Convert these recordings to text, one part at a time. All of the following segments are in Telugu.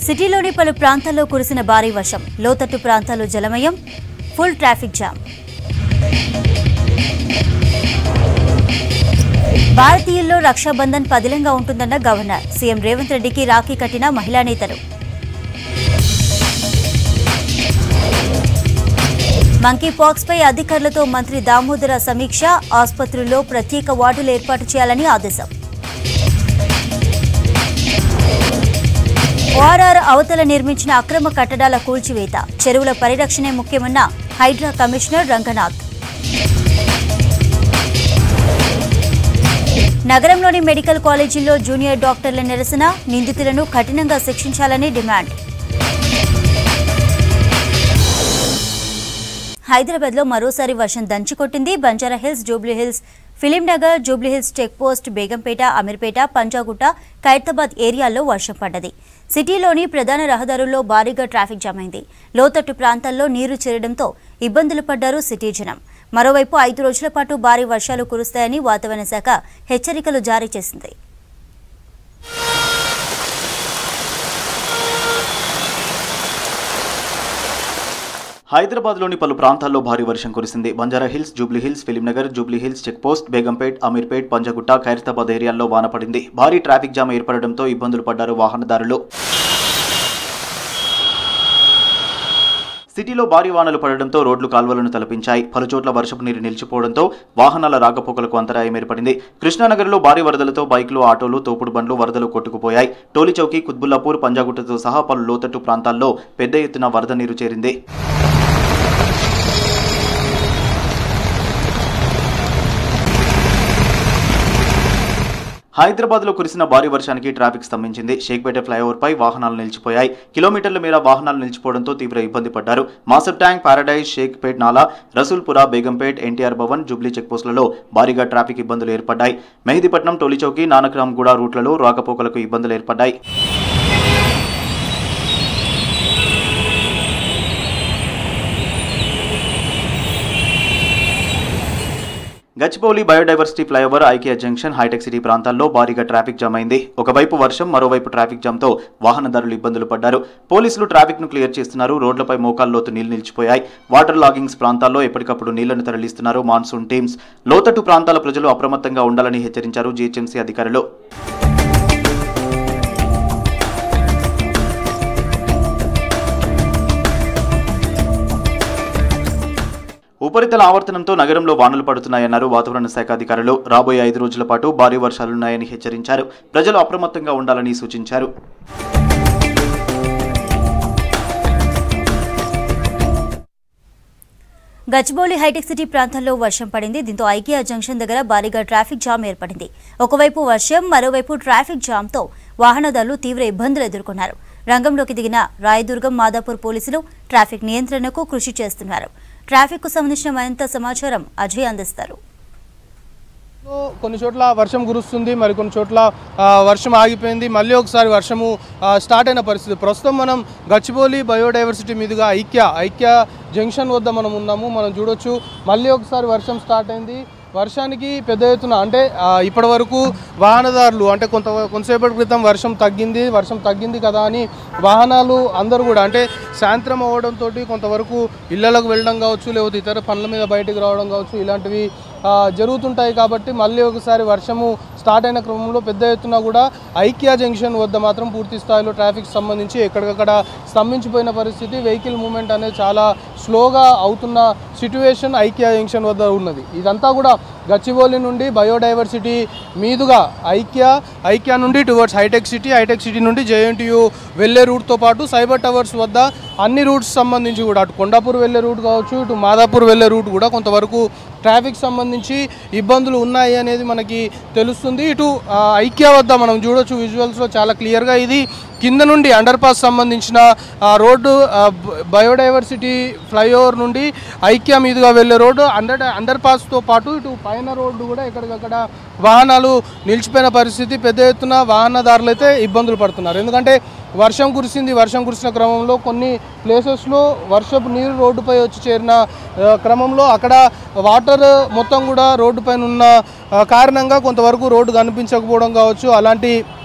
సిటీలోని పలు ప్రాంతాల్లో కురిసిన భారీ వర్షం లోతట్టు ప్రాంతాలు జలమయం ఫుల్ ట్రాఫిక్ జామ్ భారతీయుల్లో రక్షాబంధన్ పదిలంగా ఉంటుందన్న గవర్నర్ సీఎం రేవంత్ రెడ్డికి రాఖీ కట్టిన మహిళా నేతలు మంకీ పాక్స్ పై అధికారులతో మంత్రి దామోదర సమీక్ష ఆసుపత్రుల్లో ప్రత్యేక వార్డులు ఏర్పాటు చేయాలని ఆదేశం ఓఆర్ఆర్ అవతల నిర్మించిన అక్రమ కట్టడాల కూల్చివేత చెరువుల పరిరక్షణే ముఖ్యమన్న హైడ్రా కమిషనర్ రంగనాథ్ నగరంలోని మెడికల్ కాలేజీల్లో జూనియర్ డాక్టర్ల నిరసన నిందితులను కఠినంగా శిక్షించాలని డిమాండ్ హైదరాబాద్ లో మరోసారి వర్షం దంచుకొట్టింది Banjara Hills Jubilee Hills film Nagar Jubilee Hills check post Begumpet Ameerpet Panjagutta Khairatabad ఏరియాల్లో వర్షం పడ్డది సిటీలోని ప్రధాన రహదారుల్లో భారీగా ట్రాఫిక్ జామ్ అయింది లోతట్టు ప్రాంతాల్లో నీరు చేరడంతో ఇబ్బందులు పడ్డారు సిటీ జనం మరోవైపు ఐదు రోజుల పాటు భారీ వర్షాలు కురుస్తాయని వాతావరణ శాఖ హెచ్చరికలు జారీ చేసింది హైదరాబాద్లోని పలు ప్రాంతాల్లో భారీ వర్షం కురిసింది Banjara Hills Jubilee Hills Filmnagar Jubilee Hills check post Begumpet Ameerpet Panjagutta Khairatabad ఏరియాల్లో వాన పడింది భారీ ట్రాఫిక్ జామ్ ఏర్పడడంతో ఇబ్బందులు పడ్డారు వాహనదారులు సిటీలో భారీ వానలు పడడంతో రోడ్లు కాల్వలను తలపించాయి పలుచోట్ల వర్షపు నీరు నిలిచిపోవడంతో వాహనాల రాకపోకలకు అంతరాయం ఏర్పడింది కృష్ణానగర్లో భారీ వరదలతో బైకులు ఆటోలు తోపుడు బండ్లు వరదలు కొట్టుకుపోయాయి టోలీచౌకి కుత్బుల్లాపూర్ పంజాగుట్టతో సహా పలు లోతట్టు ప్రాంతాల్లో పెద్ద ఎత్తున వరద నీరు చేరింది హైదరాబాద్ లో కురిసిన భారీ వర్షానికి ట్రాఫిక్ స్తంభించింది షేక్పేట ఫ్లైఓవర్ పై వాహనాలు నిలిచిపోయాయి కిలోమీటర్ల మేర వాహనాలు నిలిచిపోవడంతో తీవ్ర ఇబ్బంది పడ్డారు Masab tank Paradise Shaikpet Nala Rasoolpura Begumpet NTR Bhavan Jubilee check పోస్టులలో భారీగా ట్రాఫిక్ ఇబ్బందులు ఏర్పడ్డాయి మెహదీపట్నం టోలీచౌకి నానక్రామ్ గూడ రూట్లలో రాకపోకలకు ఇబ్బందులు ఏర్పడ్డాయి Gachibowli biodiversity flyover IKEA junction hitech city ప్రాంతాల్లో భారీగా ట్రాఫిక్ జామ్ అయింది ఒకవైపు వర్షం మరోవైపు ట్రాఫిక్ జామ్తో వాహనదారులు ఇబ్బందులు పడ్డారు పోలీసులు ట్రాఫిక్ ను క్లియర్ చేస్తున్నారు రోడ్లపై మోకాల్లోతు నీళ్లు నిలిచిపోయాయి వాటర్ లాగింగ్స్ ప్రాంతాల్లో ఎప్పటికప్పుడు నీళ్లను తరలిస్తున్నారు మాన్సూన్ టీమ్స్ లోతట్టు ప్రాంతాల ప్రజలు అప్రమత్తంగా ఉండాలని హెచ్చరించారు జీహెచ్ఎంసీ అధికారులు ఉపరితల ఆవర్తనంతో నగరంలో వానలు పడుతున్నాయన్నారు వాతావరణ శాఖ అధికారులు రాబోయే ఐదు రోజుల పాటు భారీ వర్షాలున్నాయని హెచ్చరించారు ప్రజలు అప్రమత్తంగా ఉండాలని సూచించారు గచ్చిబౌలి హైటెక్ సిటీ ప్రాంతాల్లో వర్షం పడింది దీంతో ఐకియా జంక్షన్ దగ్గర భారీగా ట్రాఫిక్ జామ్ ఏర్పడింది ఒకవైపు వర్షం మరోవైపు ట్రాఫిక్ జామ్తో వాహనదారులు తీవ్ర ఇబ్బందులు ఎదుర్కొన్నారు రంగంలోకి దిగిన రాయదుర్గం మాదాపూర్ పోలీసులు ట్రాఫిక్ నియంత్రణకు కృషి చేస్తున్నారు ట్రాఫిక్ కు సంబంధించిన మరింత సమాచారం అజయ్ అందిస్తారు లో కొన్ని చోట్ల వర్షం కురుస్తుంది మరి కొన్ని చోట్ల ఆ, వర్షం ఆగిపోయింది మళ్ళీ ఒకసారి వర్షము ఆ, స్టార్ట్ అయిన పరిస్థితి ప్రస్తుతం మనం గచ్చిబౌలి బయోడైవర్సిటీ మీదుగా ఐక్య ఐక్య జంక్షన్ వద్ద మనం ఉన్నాము మనం చూడొచ్చు మళ్ళీ ఒకసారి వర్షం స్టార్ట్ అయింది వర్షానికి పెద్ద ఎత్తున అంటే ఆ, ఇప్పటి వరకు వాహనదారులు అంటే కొంత కొంతసేపటి క్రితం వర్షం తగ్గింది వర్షం తగ్గింది కదా అని వాహనాలు అందరూ కూడా అంటే సాయంత్రం అవ్వడంతో కొంతవరకు ఇళ్లలోకి వెళ్ళడం కావచ్చు లేకపోతే ఇతర పనుల మీద బయటికి రావడం కావచ్చు ఇలాంటివి ఆ, జరుగుతుంటాయి కాబట్టి మళ్ళీ ఒకసారి వర్షము స్టార్ట్ అయిన క్రమంలో పెద్ద ఎత్తున కూడా ఐకియా జంక్షన్ వద్ద మాత్రం పూర్తి స్థాయిలో ట్రాఫిక్ సంబంధించి ఎక్కడికక్కడ స్తంభించిపోయిన పరిస్థితి వెహికల్ మూవ్మెంట్ అనేది చాలా స్లోగా అవుతున్న సిట్యువేషన్ ఐకియా జంక్షన్ వద్ద ఉన్నది ఇదంతా కూడా గచ్చిబౌలి నుండి బయోడైవర్సిటీ మీదుగా ఐక్యా ఐక్యా నుండి towards hitech city hitech city నుండి జేఎన్టీయూ వెళ్ళే రూట్తో పాటు సైబర్ టవర్స్ వద్ద అన్ని రూట్స్ సంబంధించి కూడా అటు కొండాపూర్ వెళ్ళే రూట్ కావచ్చు ఇటు మాదాపూర్ వెళ్ళే రూట్ కూడా కొంతవరకు ట్రాఫిక్ సంబంధించి ఇబ్బందులు ఉన్నాయి అనేది మనకి తెలుస్తుంది ఇటు ఆ, ఐక్యా వద్ద మనం చూడొచ్చు విజువల్స్లో చాలా క్లియర్గా ఇది కింద నుండి అండర్ పాస్ సంబంధించిన ఆ, రోడ్డు ఆ, బ- బయోడైవర్సిటీ ఫ్లైఓవర్ నుండి ఐక్యా మీదుగా వెళ్ళే రోడ్డు అండర్ అండర్ పాస్తో పాటు ఇటు పైన రోడ్డు కూడా ఎక్కడికక్కడ వాహనాలు నిలిచిపోయిన పరిస్థితి పెద్ద ఎత్తున వాహనదారులు అయితే ఇబ్బందులు పడుతున్నారు ఎందుకంటే వర్షం కురిసింది వర్షం కురిసిన క్రమంలో కొన్ని ప్లేసెస్లో వర్షపు నీరు రోడ్డుపై వచ్చి చేరిన ఆ, క్రమంలో అక్కడ వాటర్ మొత్తం కూడా రోడ్డు పైన ఉన్న ఆ, కారణంగా కొంతవరకు రోడ్డు కనిపించకపోవడం కావచ్చు అలాంటి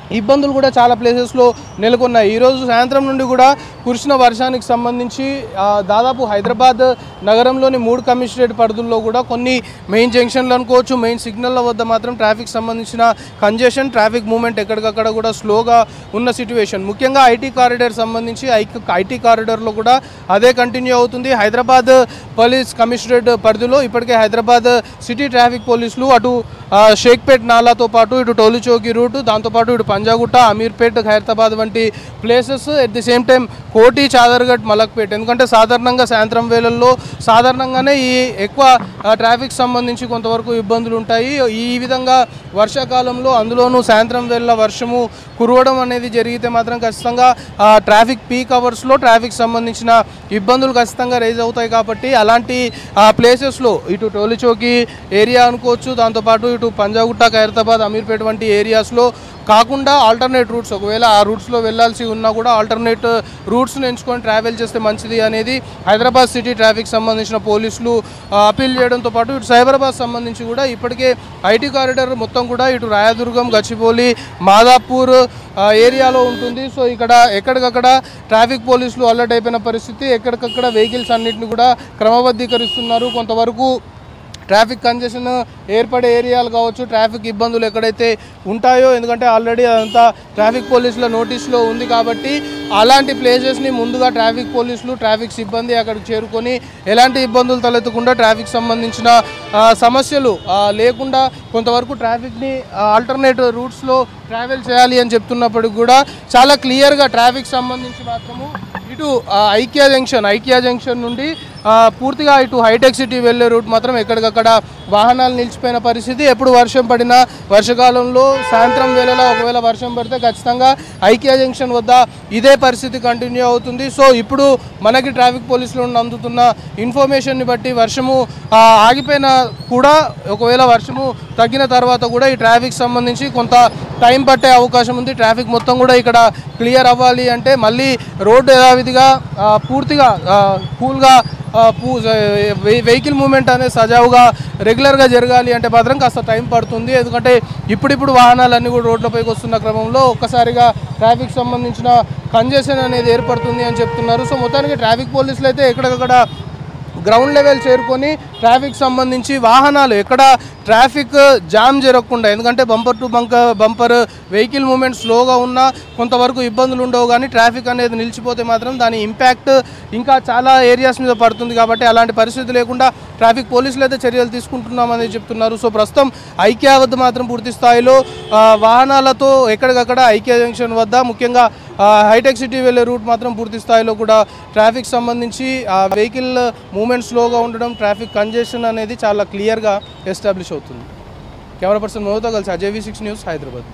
ఇబ్బందులు కూడా చాలా ప్లేసెస్లో నెలకొన్నాయి ఈరోజు సాయంత్రం నుండి కూడా కురిసిన వర్షానికి సంబంధించి ఆ, దాదాపు హైదరాబాద్ నగరంలోని మూడు కమిషనరేట్ పరిధుల్లో కూడా కొన్ని మెయిన్ జంక్షన్లు అనుకోవచ్చు మెయిన్ సిగ్నల్ల వద్ద మాత్రం ట్రాఫిక్ సంబంధించిన కంజెషన్ ట్రాఫిక్ మూవ్మెంట్ ఎక్కడికక్కడ కూడా స్లోగా ఉన్న సిచ్యువేషన్ ముఖ్యంగా ఐటీ కారిడార్ సంబంధించి ఐటీ కారిడార్లో కూడా అదే కంటిన్యూ అవుతుంది హైదరాబాద్ పోలీస్ కమిషనరేట్ పరిధిలో ఇప్పటికే హైదరాబాద్ సిటీ ట్రాఫిక్ పోలీసులు అటు ఆ, షేక్పేట్ నాలాతో పాటు ఇటు టోలిచౌకి రూటు దాంతోపాటు ఇటు పంజాగుట్ట అమీర్పేట్ ఖైరతాబాద్ వంటి places at the same time Koti Chaderghat Malakpet ఎందుకంటే సాధారణంగా సాయంత్రం వేళల్లో సాధారణంగానే ఈ ఎక్కువ ఆ, ట్రాఫిక్ సంబంధించి కొంతవరకు ఇబ్బందులు ఉంటాయి ఈ విధంగా వర్షాకాలంలో అందులోనూ సాయంత్రం వేళ వర్షము కురవడం అనేది జరిగితే మాత్రం ఖచ్చితంగా ఆ, ట్రాఫిక్ పీక్ అవర్స్లో ట్రాఫిక్ సంబంధించిన ఇబ్బందులు ఖచ్చితంగా రైజ్ అవుతాయి కాబట్టి అలాంటి ఆ, ప్లేసెస్లో ఇటు టోలిచౌకి ఏరియా అనుకోవచ్చు దాంతోపాటు ఇటు పంజాగుట్ట ఖైరతాబాద్ అమీర్పేట్ వంటి ఏరియాస్లో కాకుండా ఆల్టర్నేట్ రూట్స్ ఒకవేళ ఆ రూట్స్లో వెళ్ళాల్సి ఉన్నా కూడా ఆల్టర్నేట్ రూట్స్ని ఎంచుకొని ట్రావెల్ చేస్తే మంచిది అనేది హైదరాబాద్ సిటీ ట్రాఫిక్ సంబంధించిన పోలీసులు ఆ, అప్పీల్ చేయడంతో పాటు ఇటు సైబరాబాద్ సంబంధించి కూడా ఇప్పటికే ఐటీ కారిడార్ మొత్తం కూడా ఇటు రాయదుర్గం గచ్చిబౌలి మాదాపూర్ ఆ, ఏరియాలో ఉంటుంది సో ఇక్కడ ఎక్కడికక్కడ ట్రాఫిక్ పోలీసులు అలర్ట్ అయిపోయిన పరిస్థితి ఎక్కడికక్కడ వెహికల్స్ అన్నింటిని కూడా క్రమబద్ధీకరిస్తున్నారు కొంతవరకు ట్రాఫిక్ కంజెషన్ ఏర్పడే ఏరియాలు కావచ్చు ట్రాఫిక్ ఇబ్బందులు ఎక్కడైతే ఉంటాయో ఎందుకంటే ఆల్రెడీ అదంతా ట్రాఫిక్ పోలీసుల నోటీస్లో ఉంది కాబట్టి అలాంటి ప్లేసెస్ని ముందుగా ట్రాఫిక్ పోలీసులు ట్రాఫిక్ సిబ్బంది అక్కడికి చేరుకొని ఎలాంటి ఇబ్బందులు తలెత్తకుండా ట్రాఫిక్ సంబంధించిన ఆ, సమస్యలు ఆ, లేకుండా కొంతవరకు ట్రాఫిక్ని ఆల్టర్నేటివ్ రూట్స్లో ట్రావెల్ చేయాలి అని చెప్తున్నప్పటికి కూడా చాలా క్లియర్గా ట్రాఫిక్ సంబంధించి మాత్రము ఇటు ఆ, ఐకియా జంక్షన్ ఐకియా జంక్షన్ నుండి ఆ, పూర్తిగా ఇటు హైటెక్ సిటీ వెళ్ళే రూట్ మాత్రం ఎక్కడికక్కడ వాహనాలు నిలిచిపోయిన పరిస్థితి ఎప్పుడు వర్షం పడినా వర్షకాలంలో సాయంత్రం వేళలో ఒకవేళ వర్షం పడితే ఖచ్చితంగా ఐకియా జంక్షన్ వద్ద ఇదే పరిస్థితి కంటిన్యూ అవుతుంది సో ఇప్పుడు మనకి ట్రాఫిక్ పోలీసుల నుండి అందుతున్న ఇన్ఫర్మేషన్ని బట్టి వర్షము ఆ, ఆగిపోయినా కూడా ఒకవేళ వర్షము తగ్గిన తర్వాత కూడా ఈ ట్రాఫిక్ సంబంధించి కొంత టైం పట్టే అవకాశం ఉంది ట్రాఫిక్ మొత్తం కూడా ఇక్కడ క్లియర్ అవ్వాలి అంటే మళ్ళీ రోడ్డు యథావిధిగా ఆ, పూర్తిగా ఆ, కూల్గా ఆ, పూ వె- వెహికల్ మూవ్మెంట్ అనేది సజావుగా రెగ్యులర్గా జరగాలి అంటే మాత్రం కాస్త టైం పడుతుంది ఎందుకంటే ఇప్పుడిప్పుడు వాహనాలన్నీ కూడా రోడ్లపైకి వస్తున్న క్రమంలో ఒక్కసారిగా ట్రాఫిక్ సంబంధించిన కంజెషన్ అనేది ఏర్పడుతుంది అని చెప్తున్నారు సో మొత్తానికి ట్రాఫిక్ పోలీసులు అయితే ఎక్కడికక్కడ గ్రౌండ్ లెవెల్ చేరుకొని ట్రాఫిక్ సంబంధించి వాహనాలు ఎక్కడ ట్రాఫిక్ జామ్ జరగకుండా ఎందుకంటే బంపర్ టు బంక బంపర్ వెహికల్ మూమెంట్ స్లోగా ఉన్నా కొంతవరకు ఇబ్బందులు ఉండవు కానీ ట్రాఫిక్ అనేది నిలిచిపోతే మాత్రం దాని ఇంపాక్ట్ ఇంకా చాలా ఏరియాస్ మీద పడుతుంది కాబట్టి అలాంటి పరిస్థితి లేకుండా ట్రాఫిక్ పోలీసులు అయితే చర్యలు తీసుకుంటున్నామని చెప్తున్నారు సో ప్రస్తుతం ఐక్యా వద్ద మాత్రం పూర్తి స్థాయిలో ఆ, వాహనాలతో ఎక్కడికక్కడ ఐక్యా జంక్షన్ వద్ద ముఖ్యంగా ఆ, హైటెక్ సిటీ వెళ్ళే రూట్ మాత్రం పూర్తి స్థాయిలో కూడా ట్రాఫిక్ సంబంధించి ఆ వెహికల్ మూమెంట్ స్లోగా ఉండడం ట్రాఫిక్ కంజెషన్ అనేది చాలా క్లియర్గా ఎస్టాబ్లిష్ అవుతుంది కెమెరా పర్సన్ మోతో కలిసి Ajay V six news Hyderabad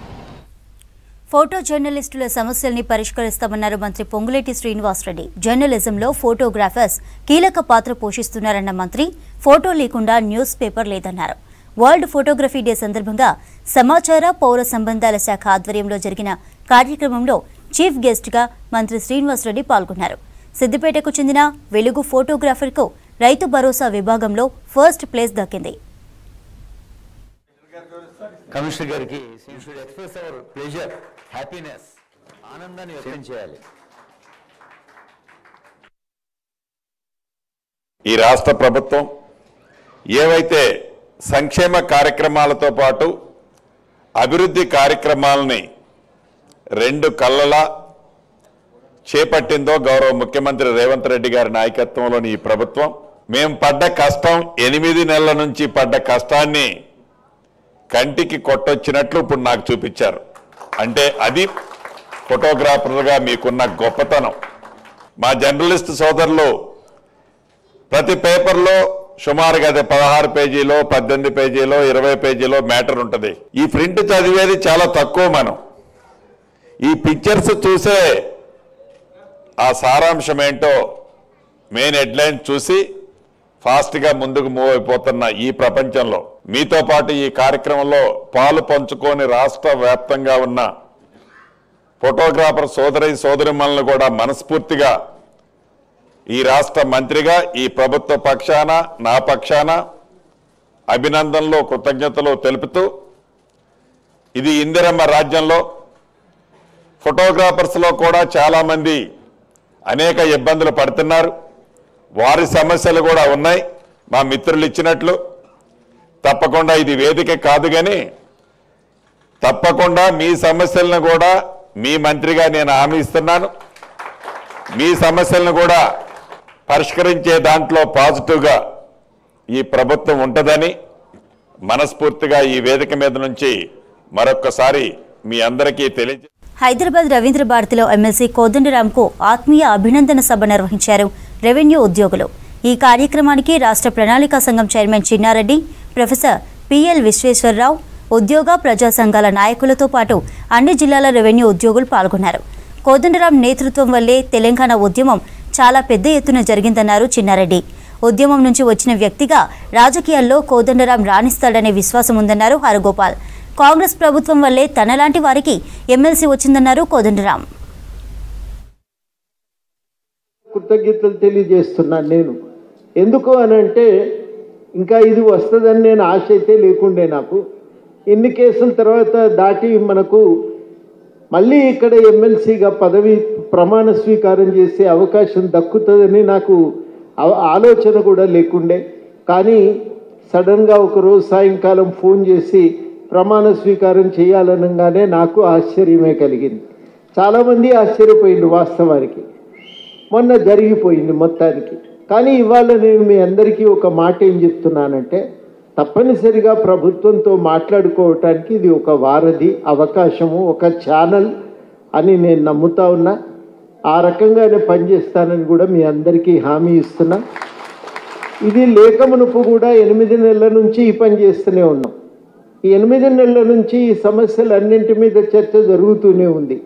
photo జర్నలిస్టుల సమస్యల్ని పరిష్కరిస్తామన్నారు మంత్రి పొంగులేటి శ్రీనివాసరెడ్డి జర్నలిజంలో ఫోటోగ్రాఫర్స్ కీలక పాత్ర పోషిస్తున్నారన్న మంత్రి ఫోటో లేకుండా న్యూస్ పేపర్ లేదన్నారు వరల్డ్ ఫోటోగ్రఫీ డే సందర్భంగా సమాచార పౌర సంబంధాల శాఖ ఆధ్వర్యంలో జరిగిన కార్యక్రమంలో చీఫ్ గెస్ట్గా మంత్రి శ్రీనివాసరెడ్డి పాల్గొన్నారు సిద్దిపేటకు చెందిన వెలుగు ఫోటోగ్రాఫర్కు రైతు భరోసా విభాగంలో ఫస్ట్ ప్లేస్ దక్కింది కమిషనర్ గారికి should express our pleasure happiness ఆనందాన్ని వ్యక్తం చేయాలి ఈ రాష్ట్ర ప్రభుత్వం ఏవైతే సంక్షేమ కార్యక్రమాలతో పాటు అభివృద్ధి కార్యక్రమాలని రెండు కళ్ళలా చేపట్టిందో గౌరవ ముఖ్యమంత్రి రేవంత్ రెడ్డి గారి నాయకత్వంలోని ఈ ప్రభుత్వం మేము పడ్డ కష్టం ఎనిమిది నెలల నుంచి పడ్డ కష్టాన్ని కంటికి కొట్టొచ్చినట్లు ఇప్పుడు నాకు చూపించారు అంటే అది ఫోటోగ్రాఫర్గా మీకున్న గొప్పతనం మా జర్నలిస్ట్ సోదరులు ప్రతి పేపర్లో సుమారుగా అదే పదహారు పేజీలో పద్దెనిమిది పేజీలో ఇరవై పేజీలో మ్యాటర్ ఉంటుంది ఈ ప్రింట్ చదివేది చాలా తక్కువ మనం ఈ పిక్చర్స్ చూసే ఆ సారాంశం ఏంటో మెయిన్ హెడ్లైన్ చూసి ఫాస్ట్గా ముందుకు మూవ్ అయిపోతున్న ఈ ప్రపంచంలో మీతో పాటు ఈ కార్యక్రమంలో పాలు పంచుకొని రాష్ట్ర వ్యాప్తంగా ఉన్న ఫోటోగ్రాఫర్ సోదరి సోదరిమణులను కూడా మనస్ఫూర్తిగా ఈ రాష్ట్ర మంత్రిగా ఈ ప్రభుత్వ పక్షాన నా పక్షాన అభినందనలు కృతజ్ఞతలు తెలుపుతూ ఇది ఇందిరమ్మ రాజ్యంలో ఫోటోగ్రాఫర్స్లో కూడా చాలామంది అనేక ఇబ్బందులు పడుతున్నారు వారి సమస్యలు కూడా ఉన్నాయి మా మిత్రులు ఇచ్చినట్లు తప్పకుండా ఇది వేదిక కాదు కానీ తప్పకుండా మీ సమస్యలను కూడా మీ మంత్రిగా నేను హామీ ఇస్తున్నాను మీ సమస్యలను కూడా పరిష్కరించే దాంట్లో పాజిటివ్గా ఈ ప్రభుత్వం ఉంటుందని మనస్ఫూర్తిగా ఈ వేదిక మీద నుంచి మరొక్కసారి మీ అందరికీ తెలియజే హైదరాబాద్ రవీంద్ర భారతిలో ఎమ్మెల్సీ కోదండరాంకు ఆత్మీయ అభినందన సభ నిర్వహించారు రెవెన్యూ ఉద్యోగులు ఈ కార్యక్రమానికి రాష్ట్ర ప్రణాళికా సంఘం చైర్మన్ చిన్నారెడ్డి ప్రొఫెసర్ పిఎల్ విశ్వేశ్వరరావు ఉద్యోగ ప్రజా సంఘాల నాయకులతో పాటు అన్ని జిల్లాల రెవెన్యూ ఉద్యోగులు పాల్గొన్నారు కోదండరాం నేతృత్వం వల్లే తెలంగాణ ఉద్యమం చాలా పెద్ద ఎత్తున జరిగిందన్నారు చిన్నారెడ్డి ఉద్యమం నుంచి వచ్చిన వ్యక్తిగా రాజకీయాల్లో కోదండరాం రాణిస్తాడనే విశ్వాసం ఉందన్నారు హరగోపాల్ కాంగ్రెస్ ప్రభుత్వం వల్లే తనలాంటి వారికి ఎమ్మెల్సీ వచ్చిందన్నారు కోదండరాం కృతజ్ఞతలు తెలియజేస్తున్నాను నేను ఎందుకు అని అంటే ఇంకా ఇది వస్తుందని నేను ఆశ అయితే లేకుండే నాకు ఎన్ని కేసుల తర్వాత దాటి మనకు మళ్ళీ ఇక్కడ ఎమ్మెల్సీగా పదవి ప్రమాణ స్వీకారం చేసే అవకాశం దక్కుతుందని నాకు ఆ- ఆలోచన కూడా లేకుండే కానీ సడన్గా ఒకరోజు సాయంకాలం ఫోన్ చేసి ప్రమాణ స్వీకారం చేయాలనగానే నాకు ఆశ్చర్యమే కలిగింది చాలామంది ఆశ్చర్యపోయింది వాస్తవానికి మొన్న జరిగిపోయింది మొత్తానికి కానీ ఇవాళ నేను మీ అందరికీ ఒక మాట ఏం చెప్తున్నానంటే తప్పనిసరిగా ప్రభుత్వంతో మాట్లాడుకోవటానికి ఇది ఒక వారధి అవకాశము ఒక ఛానల్ అని నేను నమ్ముతా ఉన్నా ఆ రకంగానే పనిచేస్తానని కూడా మీ అందరికీ హామీ ఇస్తున్నా ఇది లేఖమునుపు కూడా ఎనిమిది నెలల నుంచి ఈ పని చేస్తూనే ఉన్నాం ఈ ఎనిమిది నెలల నుంచి ఈ సమస్యలన్నింటి మీద చర్చ జరుగుతూనే ఉంది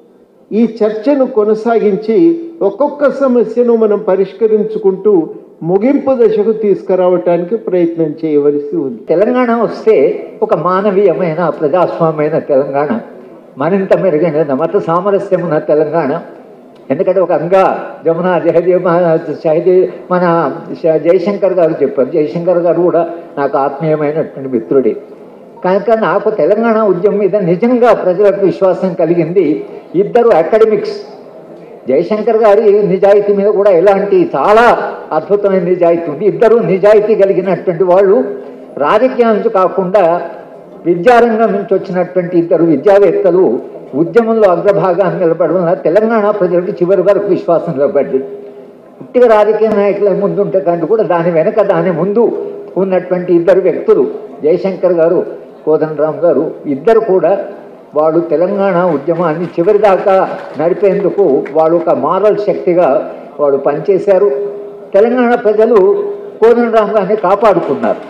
ఈ చర్చను కొనసాగించి ఒక్కొక్క సమస్యను మనం పరిష్కరించుకుంటూ ముగింపు దశకు తీసుకురావటానికి ప్రయత్నం చేయవలసి ఉంది తెలంగాణ వస్తే ఒక మానవీయమైన ప్రజాస్వామ్యమైన తెలంగాణ మరింత మెరుగైన మత సామరస్యం ఉన్న తెలంగాణ ఎందుకంటే ఒక అంగా జమున జహదే షహదే మన శ- జయశంకర్ గారు చెప్పారు జయశంకర్ గారు కూడా నాకు ఆత్మీయమైనటువంటి మిత్రుడే కనుక నాకు తెలంగాణ ఉద్యమం మీద నిజంగా ప్రజలకు విశ్వాసం కలిగింది ఇద్దరు అకాడమిక్స్ జయశంకర్ గారి నిజాయితీ మీద కూడా ఎలాంటి చాలా అద్భుతమైన నిజాయితీ ఉంది ఇద్దరు నిజాయితీ కలిగినటువంటి వాళ్ళు రాజకీయాల నుంచి కాకుండా విద్యారంగం నుంచి వచ్చినటువంటి ఇద్దరు విద్యావేత్తలు ఉద్యమంలో అగ్రభాగాన్ని నిలబడడం వల్ల తెలంగాణ ప్రజలకు చివరి వరకు విశ్వాసం నిలబడింది పుట్టిన రాజకీయ నాయకుల ముందు ఉంటే కానీ కూడా దాని వెనక దాని ముందు ఉన్నటువంటి ఇద్దరు వ్యక్తులు జయశంకర్ గారు కోదండరామ్ గారు ఇద్దరు కూడా వాళ్ళు తెలంగాణ ఉద్యమాన్ని చివరిదాకా నడిపేందుకు వాళ్ళు ఒక మారల్ శక్తిగా వాళ్ళు పనిచేశారు తెలంగాణ ప్రజలు కోదండరామ్ గారిని కాపాడుకున్నారు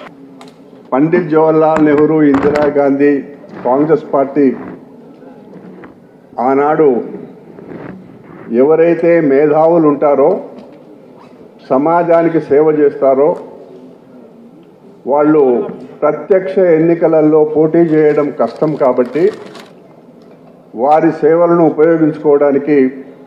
పండిత్ జవహర్లాల్ నెహ్రూ ఇందిరాగాంధీ కాంగ్రెస్ పార్టీ ఆనాడు ఎవరైతే మేధావులు ఉంటారో సమాజానికి సేవ చేస్తారో వాళ్ళు ప్రత్యక్ష ఎన్నికలలో పోటీ చేయడం కష్టం కాబట్టి వారి సేవలను ఉపయోగించుకోవడానికి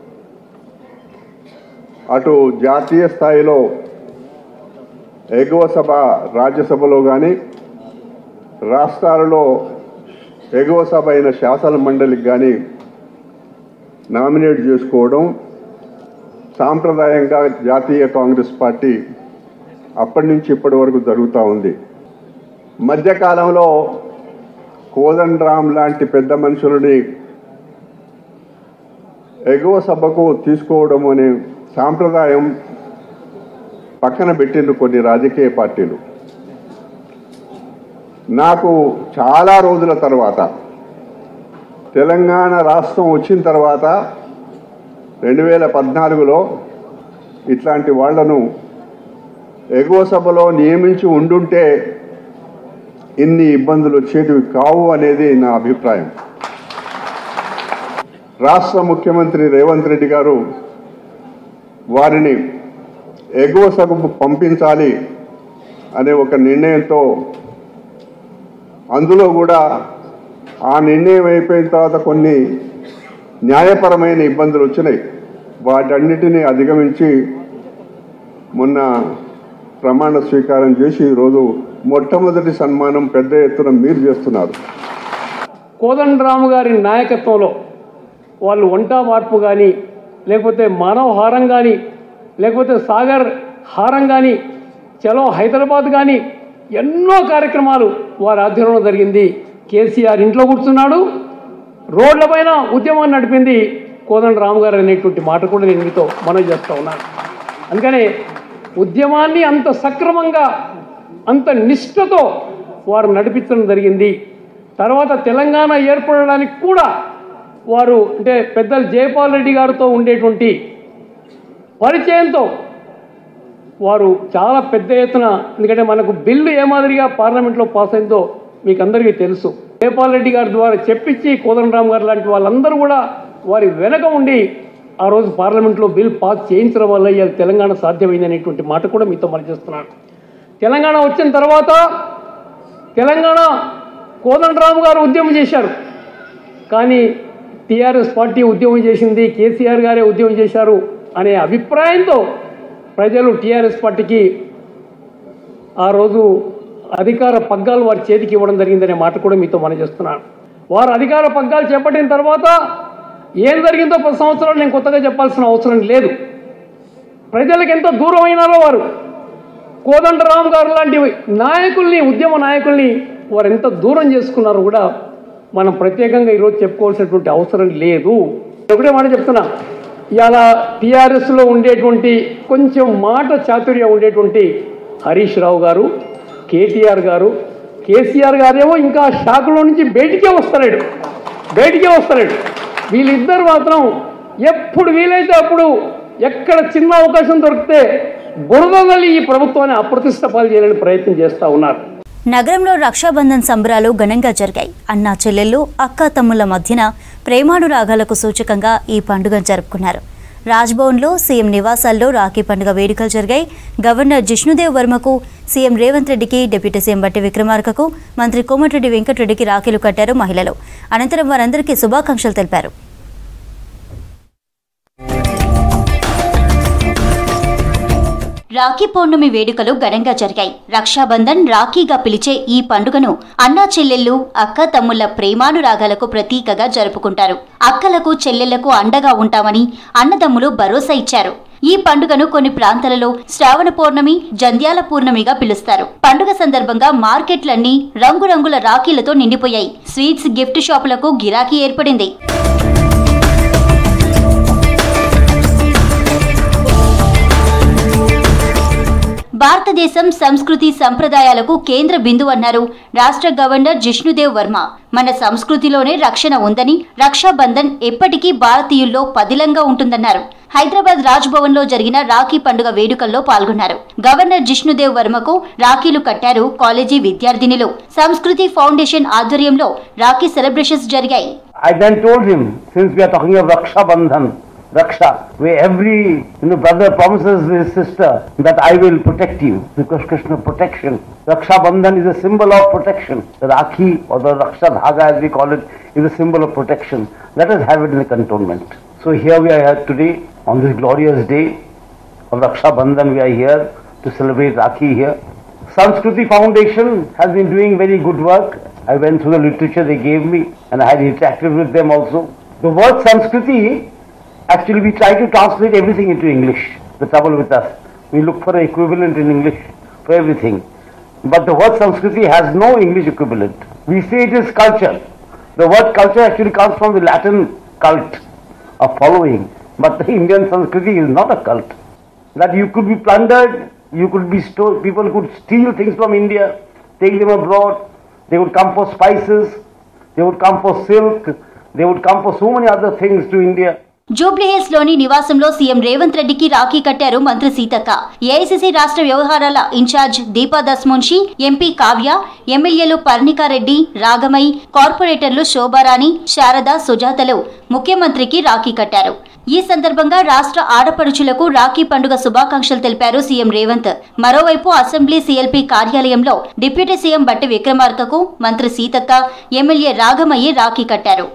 అటు జాతీయ స్థాయిలో ఎగువ సభ రాజ్యసభలో కానీ రాష్ట్రాలలో ఎగువ సభ అయిన శాసన మండలికి కానీ నామినేట్ చేసుకోవడం సాంప్రదాయంగా జాతీయ కాంగ్రెస్ పార్టీ అప్పటి నుంచి ఇప్పటి వరకు జరుగుతూ ఉంది మధ్యకాలంలో కోదండరామ్ లాంటి పెద్ద మనుషులని ఎగువ సభకు తీసుకోవడం అనే సాంప్రదాయం పక్కన పెట్టిండ్రు కొన్ని రాజకీయ పార్టీలు నాకు చాలా రోజుల తర్వాత తెలంగాణ రాష్ట్రం వచ్చిన తర్వాత రెండు వేల పద్నాలుగులో ఇట్లాంటి వాళ్లను ఎగువ సభలో నియమించి ఉండుంటే ఇన్ని ఇబ్బందులు వచ్చేటివి కావు అనేది నా అభిప్రాయం రాష్ట్ర ముఖ్యమంత్రి రేవంత్ రెడ్డి గారు వారిని ఎగువ సభకు పంపించాలి అనే ఒక నిర్ణయంతో అందులో కూడా ఆ నిర్ణయం అయిపోయిన తర్వాత కొన్ని న్యాయపరమైన ఇబ్బందులు వచ్చినాయి వాటన్నిటిని అధిగమించి మొన్న ప్రమాణ స్వీకారం చేసి ఈరోజు మొట్టమొదటి సన్మానం పెద్ద ఎత్తున మీరు చేస్తున్నారు కోదండరాము గారి నాయకత్వంలో వాళ్ళు వంట మార్పు కానీ లేకపోతే మానవ హారం కానీ లేకపోతే సాగర్ హారం కానీ చలో హైదరాబాద్ కానీ ఎన్నో కార్యక్రమాలు వారి ఆధ్వర్యంలో జరిగింది కేసీఆర్ ఇంట్లో కూర్చున్నాడు రోడ్లపైన ఉద్యమాన్ని నడిపింది కోదండ రామ్ గారు అనేటువంటి మాట కూడా నేను మీతో మనవి చేస్తూ ఉన్నాను అందుకనే ఉద్యమాన్ని అంత సక్రమంగా అంత నిష్ఠతో వారు నడిపించడం జరిగింది తర్వాత తెలంగాణ ఏర్పడడానికి కూడా వారు అంటే పెద్దలు జయపాల్ రెడ్డి గారితో ఉండేటువంటి పరిచయంతో వారు చాలా పెద్ద ఎత్తున ఎందుకంటే మనకు బిల్లు ఏ మాదిరిగా పార్లమెంట్లో పాస్ అయిందో మీకు అందరికీ తెలుసు జయపాల్ రెడ్డి గారి ద్వారా చెప్పించి కోదండరామ్ గారు లాంటి వాళ్ళందరూ కూడా వారి వెనక ఉండి ఆ రోజు పార్లమెంట్లో బిల్ పాస్ చేయించడం వల్ల ఇవాళ తెలంగాణ సాధ్యమైంది అనేటువంటి మాట కూడా మీతో మనం చేస్తున్నాను తెలంగాణ వచ్చిన తర్వాత తెలంగాణ కోదండరామ్ గారు ఉద్యమం చేశారు కానీ టీఆర్ఎస్ పార్టీ ఉద్యమం చేసింది కేసీఆర్ గారే ఉద్యమం చేశారు అనే అభిప్రాయంతో ప్రజలు టీఆర్ఎస్ పార్టీకి ఆ రోజు అధికార పగ్గాలు వారి చేతికి ఇవ్వడం జరిగిందనే మాట కూడా మీతో మనం చేస్తున్నాను వారు అధికార పగ్గాలు చేపట్టిన తర్వాత ఏం జరిగిందో పది సంవత్సరాలు నేను కొత్తగా చెప్పాల్సిన అవసరం లేదు ప్రజలకు ఎంత దూరం అయినారో వారు కోదండరామ్ గారు లాంటి నాయకుల్ని ఉద్యమ నాయకుల్ని వారు ఎంత దూరం చేసుకున్నారో కూడా మనం ప్రత్యేకంగా ఈరోజు చెప్పుకోవాల్సినటువంటి అవసరం లేదు ఒకటే మాట చెప్తున్నా ఇవాళ టీఆర్ఎస్లో ఉండేటువంటి కొంచెం మాట చాతుర్యం ఉండేటువంటి హరీష్ రావు గారు కేటీఆర్ గారు కేసీఆర్ గారేమో ఇంకా షాకులో నుంచి బయటికే వస్తలేడు బయటికే వస్తలేడు వీళ్ళిద్దరు మాత్రం ఎప్పుడు వీలైతే అప్పుడు ఎక్కడ చిన్న అవకాశం దొరికితే బురదల్లి ఈ ప్రభుత్వాన్ని అప్రతిష్ట పాలు చేయాలని ప్రయత్నం చేస్తూ ఉన్నారు నగరంలో రక్షాబంధన్ సంబరాలు ఘనంగా జరిగాయి అన్నా చెల్లెళ్ళు అక్క తమ్ముళ్ల మధ్యన ప్రేమానురాగాలకు సూచకంగా ఈ పండుగను జరుపుకున్నారు రాజ్భవన్లో సీఎం నివాసాల్లో రాఖీ పండుగ వేడుకలు జరిగాయి గవర్నర్ జిష్ణుదేవ్ వర్మకు సీఎం రేవంత్ రెడ్డికి డిప్యూటీ సీఎం బట్టి విక్రమార్కకు మంత్రి కోమటిరెడ్డి వెంకటరెడ్డికి రాఖీలు కట్టారు మహిళలు అనంతరం వారందరికీ శుభాకాంక్షలు తెలిపారు రాఖీ పౌర్ణమి వేడుకలు ఘనంగా జరిగాయి రక్షాబంధన్ రాఖీగా పిలిచే ఈ పండుగను అన్నా చెల్లెళ్ళు అక్క తమ్ముళ్ల ప్రేమానురాగాలకు ప్రతీకగా జరుపుకుంటారు అక్కలకు చెల్లెళ్లకు అండగా ఉంటామని అన్నదమ్ములు భరోసా ఇచ్చారు ఈ పండుగను కొన్ని ప్రాంతాలలో శ్రావణ పౌర్ణమి జంధ్యాల పూర్ణమిగా పిలుస్తారు పండుగ సందర్భంగా మార్కెట్లన్నీ రంగురంగుల రాఖీలతో నిండిపోయాయి స్వీట్స్ గిఫ్ట్ షాపులకు గిరాకీ ఏర్పడింది భారతదేశం సంస్కృతి సంప్రదాయాలకు కేంద్ర బిందువు అన్నారు రాష్ట్ర గవర్నర్ జిష్ణుదేవ్ వర్మ మన సంస్కృతిలోనే రక్షణ ఉందని రక్షాబంధన్ ఎప్పటికీ భారతీయుల్లో పదిలంగా ఉంటుందన్నారు హైదరాబాద్ రాజ్ భవన్ లో జరిగిన రాఖీ పండుగ వేడుకల్లో పాల్గొన్నారు గవర్నర్ జిష్ణుదేవ్ వర్మకు రాఖీలు కట్టారు కాలేజీ విద్యార్థినులు సంస్కృతి ఫౌండేషన్ ఆధ్వర్యంలో రాఖీ సెలబ్రేషన్స్ జరిగాయి I then told him, since we are talking of Raksha Bandhan, Raksha, where every you know, brother promises his sister that I will protect you, because Krishna protection. Raksha Bandhan is a symbol of protection. The Rakhi or the Raksha Dhaga as we call it is a symbol of protection. Let us have it in the cantonment. So here we are here today on this glorious day of Raksha Bandhan we are here to celebrate Rakhi here. Samskriti Foundation has been doing very good work. I went through the literature they gave me and I had interacted with them also. The word Samskriti, actually we try to translate everything into English. The trouble with us, we look for an equivalent in English for everything. But the word Samskriti has no English equivalent. We say it is culture. The word culture actually comes from the Latin cult of following. But the Indian Sanskriti is not a cult. That you could be plundered, you could be stole, people could steal things from India, take them abroad, they would come for spices, they would come for silk, they would come for so many other things to India. Jubilee Hills లోని నివాసంలో సీఎం రేవంత్ రెడ్డికి రాఖీ కట్టారు మంత్రి సీతక్క ఏఐసిసి రాష్ట్ర వ్యవహారాల ఇన్ఛార్జ్ దీపా దస్మున్షి ఎంపీ కావ్య ఎమ్మెల్యేలు పర్ణికారెడ్డి రాగమై కార్పొరేటర్లు శోభారాణి శారద సుజాతలు ముఖ్యమంత్రికి రాఖీ కట్టారు ఈ సందర్భంగా రాష్ట్ర ఆడపడుచులకు రాఖీ పండుగ శుభాకాంక్షలు తెలిపారు సీఎం రేవంత్ మరోవైపు అసెంబ్లీ సీఎల్పీ కార్యాలయంలో డిప్యూటీ సీఎం బట్టి విక్రమార్కకు మంత్రి సీతక్క ఎమ్మెల్యే రాగమయ్యి రాఖీ కట్టారు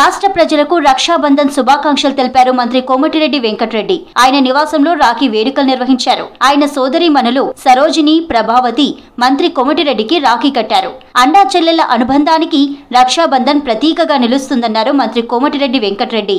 రాష్ట్ర ప్రజలకు రక్షాబంధన్ శుభాకాంక్షలు తెలిపారు మంత్రి కోమటిరెడ్డి వెంకటరెడ్డి ఆయన నివాసంలో రాఖీ వేడుకలు నిర్వహించారు ఆయన సోదరీమణులు సరోజిని ప్రభావతి మంత్రి కోమటిరెడ్డికి రాఖీ కట్టారు అండా చెల్లెల అనుబంధానికి రక్షాబంధన్ ప్రతీకగా నిలుస్తుందన్నారు మంత్రి కోమటిరెడ్డి వెంకటరెడ్డి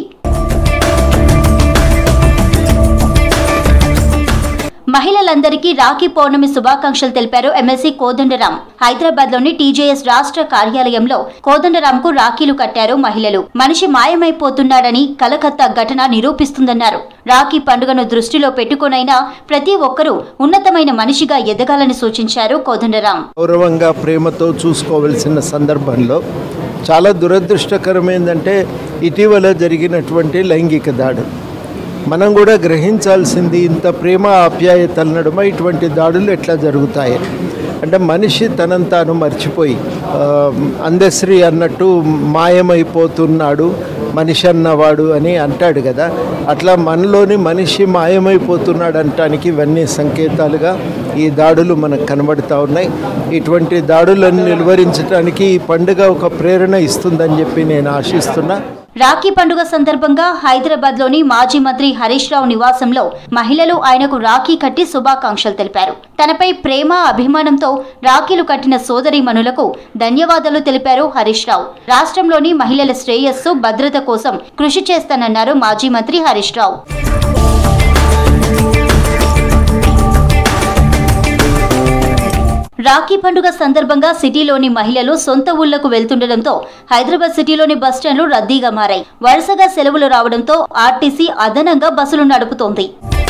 మహిళలందరికీ రాఖీ పౌర్ణమి శుభాకాంక్షలు తెలిపారు ఎమ్మెల్సీ కోదండరాం హైదరాబాద్ లోని టీజేఎస్ రాష్ట్ర కార్యాలయంలో కోదండరాం కు రాఖీలు కట్టారు మహిళలు మనిషి మాయమైపోతున్నాడని కలకత్తా ఘటన నిరూపిస్తుందన్నారు రాఖీ పండుగను దృష్టిలో పెట్టుకునైనా ప్రతి ఒక్కరూ ఉన్నతమైన మనిషిగా ఎదగాలని సూచించారు కోదండరాం గౌరవంగా ప్రేమతో చూసుకోవలసిన సందర్భంలో చాలా దురదృష్టకరం ఏంటంటే ఇటీవల జరిగినటువంటి లైంగిక దాడులు మనం కూడా గ్రహించాల్సింది ఇంత ప్రేమ ఆప్యాయతల నడుమ ఇటువంటి దాడులు ఎట్లా జరుగుతాయి అంటే మనిషి తనను తాను మర్చిపోయి ఆ, అందశ్రీ అన్నట్టు మాయమైపోతున్నాడు మనిషి అన్నవాడు అని అంటాడు కదా అట్లా మనలోని మనిషి మాయమైపోతున్నాడు అనటానికి ఇవన్నీ సంకేతాలుగా ఈ దాడులు మనకు కనబడుతూ ఉన్నాయి ఇటువంటి దాడులను నిలువరించడానికి ఈ పండుగ ఒక ప్రేరణ ఇస్తుందని చెప్పి నేను ఆశిస్తున్నా రాఖీ పండుగ సందర్భంగా హైదరాబాద్ లోని మాజీ మంత్రి హరీష్ రావు నివాసంలో మహిళలు ఆయనకు రాఖీ కట్టి శుభాకాంక్షలు తెలిపారు తనపై ప్రేమ అభిమానంతో రాఖీలు కట్టిన సోదరీమణులకు ధన్యవాదాలు తెలిపారు హరీష్ రావు రాష్ట్రంలోని మహిళల శ్రేయస్సు భద్రత కోసం కృషి చేస్తానన్నారు మాజీ మంత్రి హరీష్ రావు రాఖీ పండుగ సందర్భంగా సిటీలోని మహిళలు సొంత ఊళ్లకు వెళ్తుండటంతో హైదరాబాద్ సిటీలోని బస్టాండ్లు రద్దీగా మారాయి వరుసగా సెలవులు రావడంతో ఆర్టీసీ అదనంగా బస్సులు నడుపుతోంది